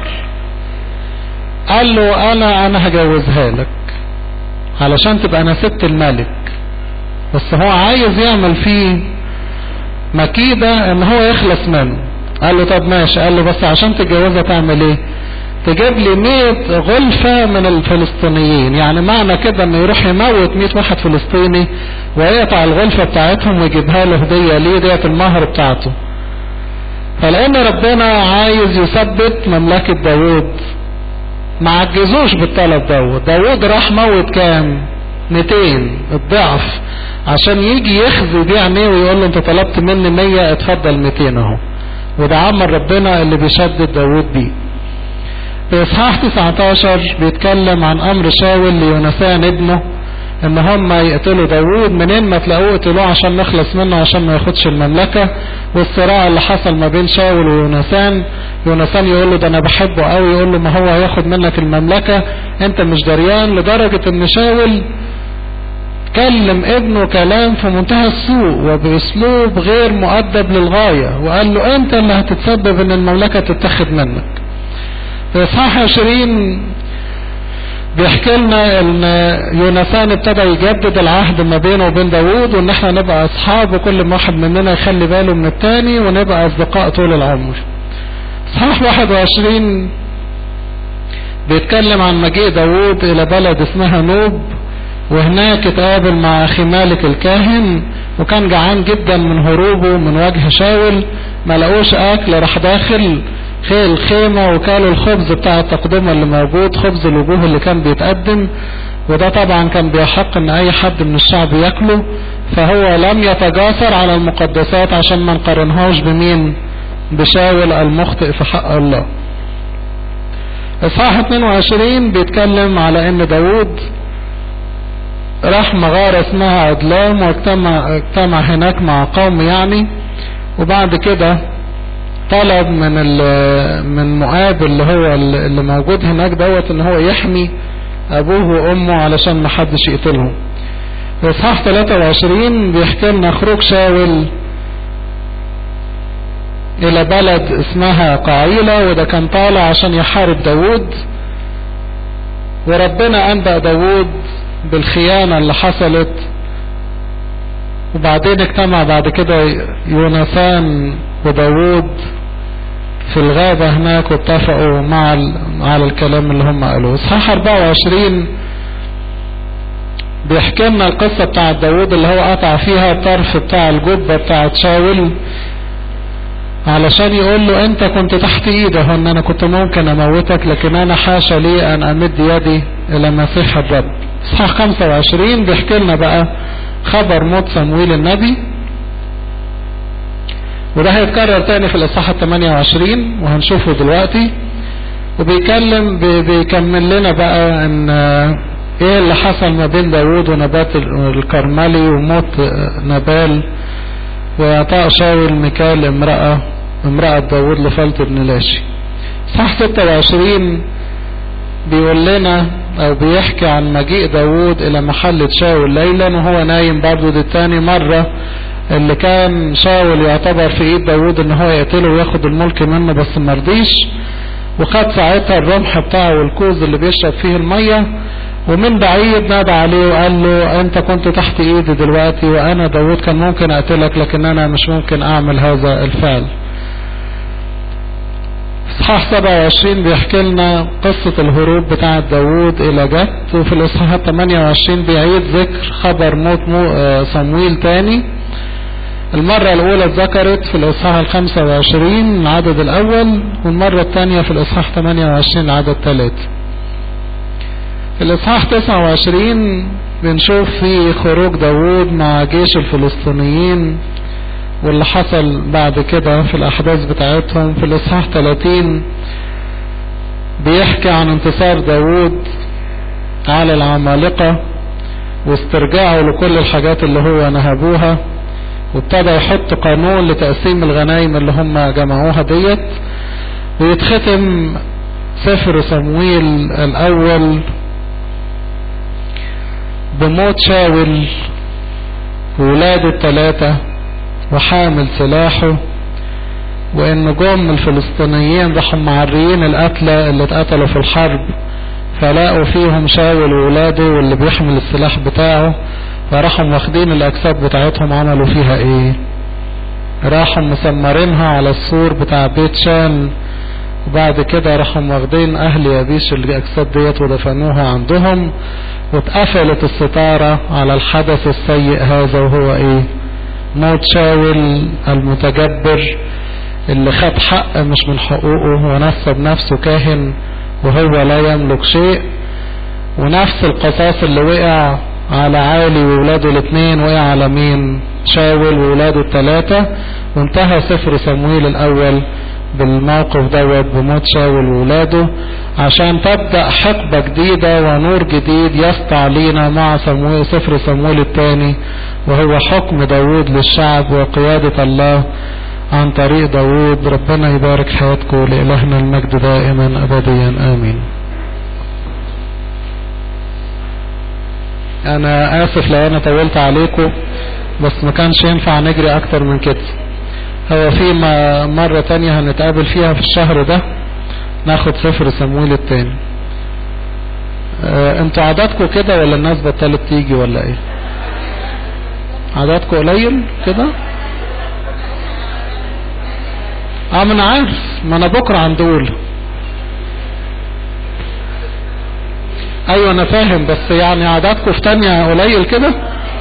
قال له انا انا هجوزها لك علشان تبقى انا ست الملك بس هو عايز يعمل فيه مكيدة ان هو يخلص منه قال له طب ماشي قال له بس عشان تتجوزها تعمل ايه تجيب لي 100 غلفة من الفلسطينيين يعني معنى كده انه يروح يموت 100 واحد فلسطيني ويقطع الغلفة بتاعتهم ويجيبها له هدية ليه ديت المهر بتاعته فلان ربنا عايز يثبت مملكة داود ما عجزوش بالطلب دوت داود راح موت كام 200 الضعف عشان يجي يخزي دي عينيه ويقول له انت طلبت مني 100 اتفضل 200 اهو وده عمل ربنا اللي بيشدد داود بيه في اصحاح 19 بيتكلم عن امر شاول ليونسان ابنه ان هم يقتلوا داوود منين ما تلاقوه قتلوه عشان نخلص منه عشان ما ياخدش المملكة والصراع اللي حصل ما بين شاول ويونسان يونسان يقول له ده انا بحبه قوي يقول له ما هو هياخد منك المملكة انت مش دريان لدرجة ان شاول كلم ابنه كلام في منتهى السوء وباسلوب غير مؤدب للغاية وقال له انت اللي هتتسبب ان المملكة تتخذ منك في اصحاح 20 بيحكي لنا ان يونسان ابتدى يجدد العهد ما بينه وبين داوود وان احنا نبقى اصحاب وكل واحد مننا يخلي باله من التاني ونبقى اصدقاء طول العمر اصحاح 21 بيتكلم عن مجيء داوود الى بلد اسمها نوب وهناك اتقابل مع اخي مالك الكاهن وكان جعان جدا من هروبه من وجه شاول ما لقوش اكل راح داخل خيل خيمة وكالوا الخبز بتاع التقدمة اللي موجود خبز الوجوه اللي كان بيتقدم وده طبعا كان بيحق ان اي حد من الشعب ياكله فهو لم يتجاسر على المقدسات عشان ما نقارنهاش بمين بشاول المخطئ في حق الله اصحاح 22 بيتكلم على ان داود راح مغارة اسمها عدلام واجتمع اجتمع هناك مع قوم يعني وبعد كده طلب من من مؤاب اللي هو اللي موجود هناك دوت ان هو يحمي ابوه وامه علشان ما حدش يقتلهم في اصحاح 23 بيحكي لنا خروج شاول الى بلد اسمها قعيلة وده كان طالع عشان يحارب داود وربنا انبأ داود بالخيانة اللي حصلت وبعدين اجتمع بعد كده يوناثان وداود في الغابة هناك واتفقوا مع على الكلام اللي هم قالوه اصحاح 24 بيحكي لنا القصة بتاعت داود اللي هو قطع فيها الطرف بتاع الجبة بتاعت شاول علشان يقول له انت كنت تحت ايده ان انا كنت ممكن اموتك لكن انا حاشا لي ان امد يدي الى مسيح الرب اصحاح 25 بيحكي لنا بقى خبر موت صمويل النبي وده هيتكرر تاني في الاصحاح 28 وهنشوفه دلوقتي وبيكلم بيكمل لنا بقى ان ايه اللي حصل ما بين داوود ونبات الكرملي وموت نبال واعطاء شاول ميكال امرأة امرأة داوود لفلط بن لاشي صح 26 بيقول لنا او بيحكي عن مجيء داوود الى محلة شاول ليلا وهو نايم برضو دي تاني مرة اللي كان شاول يعتبر في ايد داوود ان هو يقتله وياخد الملك منه بس مرضيش وخد ساعتها الرمح بتاعه والكوز اللي بيشرب فيه المية ومن بعيد نادى عليه وقال له انت كنت تحت ايدي دلوقتي وانا داوود كان ممكن اقتلك لكن انا مش ممكن اعمل هذا الفعل اصحاح 27 بيحكي لنا قصة الهروب بتاعة داوود الى جت وفي الاصحاح 28 بيعيد ذكر خبر موت مو صمويل تاني المرة الأولى اتذكرت في الإصحاح الخمسة وعشرين العدد الأول والمرة الثانية في الإصحاح 28 العدد ثلاثة في الإصحاح 29 بنشوف فيه خروج داوود مع جيش الفلسطينيين واللي حصل بعد كده في الأحداث بتاعتهم في الإصحاح 30 بيحكي عن انتصار داوود على العمالقة واسترجاعه لكل الحاجات اللي هو نهبوها وابتدى يحط قانون لتقسيم الغنايم اللي هم جمعوها ديت ويتختم سفر صمويل الأول بموت شاول وولاده الثلاثة وحامل سلاحه وان جم الفلسطينيين راحوا معريين القتلى اللي اتقتلوا في الحرب فلاقوا فيهم شاول وولاده واللي بيحمل السلاح بتاعه فراحوا واخدين الاجساد بتاعتهم عملوا فيها ايه راحوا مسمرينها على السور بتاع بيت شان وبعد كده راحوا واخدين اهل يابيش الاجساد ديت ودفنوها عندهم واتقفلت الستارة على الحدث السيء هذا وهو ايه موت شاول المتجبر اللي خد حق مش من حقوقه ونسب نفسه كاهن وهو لا يملك شيء ونفس القصاص اللي وقع على عالي وولاده الاثنين وقع على مين شاول وولاده الثلاثة وانتهى سفر صمويل الاول بالموقف دوت بموت شاول وولاده عشان تبدأ حقبة جديدة ونور جديد يسطع لينا مع صمويل سفر صمويل الثاني وهو حكم داود للشعب وقيادة الله عن طريق داود ربنا يبارك حياتكم لإلهنا المجد دائما أبديا آمين أنا آسف لو أنا طولت عليكم بس ما كانش ينفع نجري أكتر من كده هو في مرة تانية هنتقابل فيها في الشهر ده ناخد سفر سمويل التاني اه انتوا عددكم كده ولا الناس بطلت تيجي ولا ايه عددكم قليل كده اه ما انا عارف ما انا بكره عند دول ايوه انا فاهم بس يعني عددكم في تانية قليل كده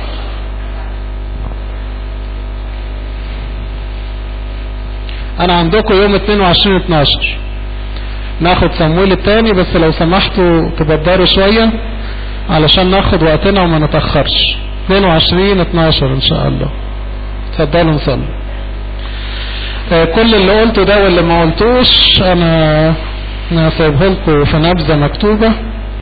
انا عندكم يوم 22 12 ناخد صمويل التاني بس لو سمحتوا تبدروا شوية علشان ناخد وقتنا وما نتأخرش 22 12 ان شاء الله اتفضلوا نصلي كل اللي قلته ده واللي ما قلتوش انا انا سايبه لكم في نبذة مكتوبة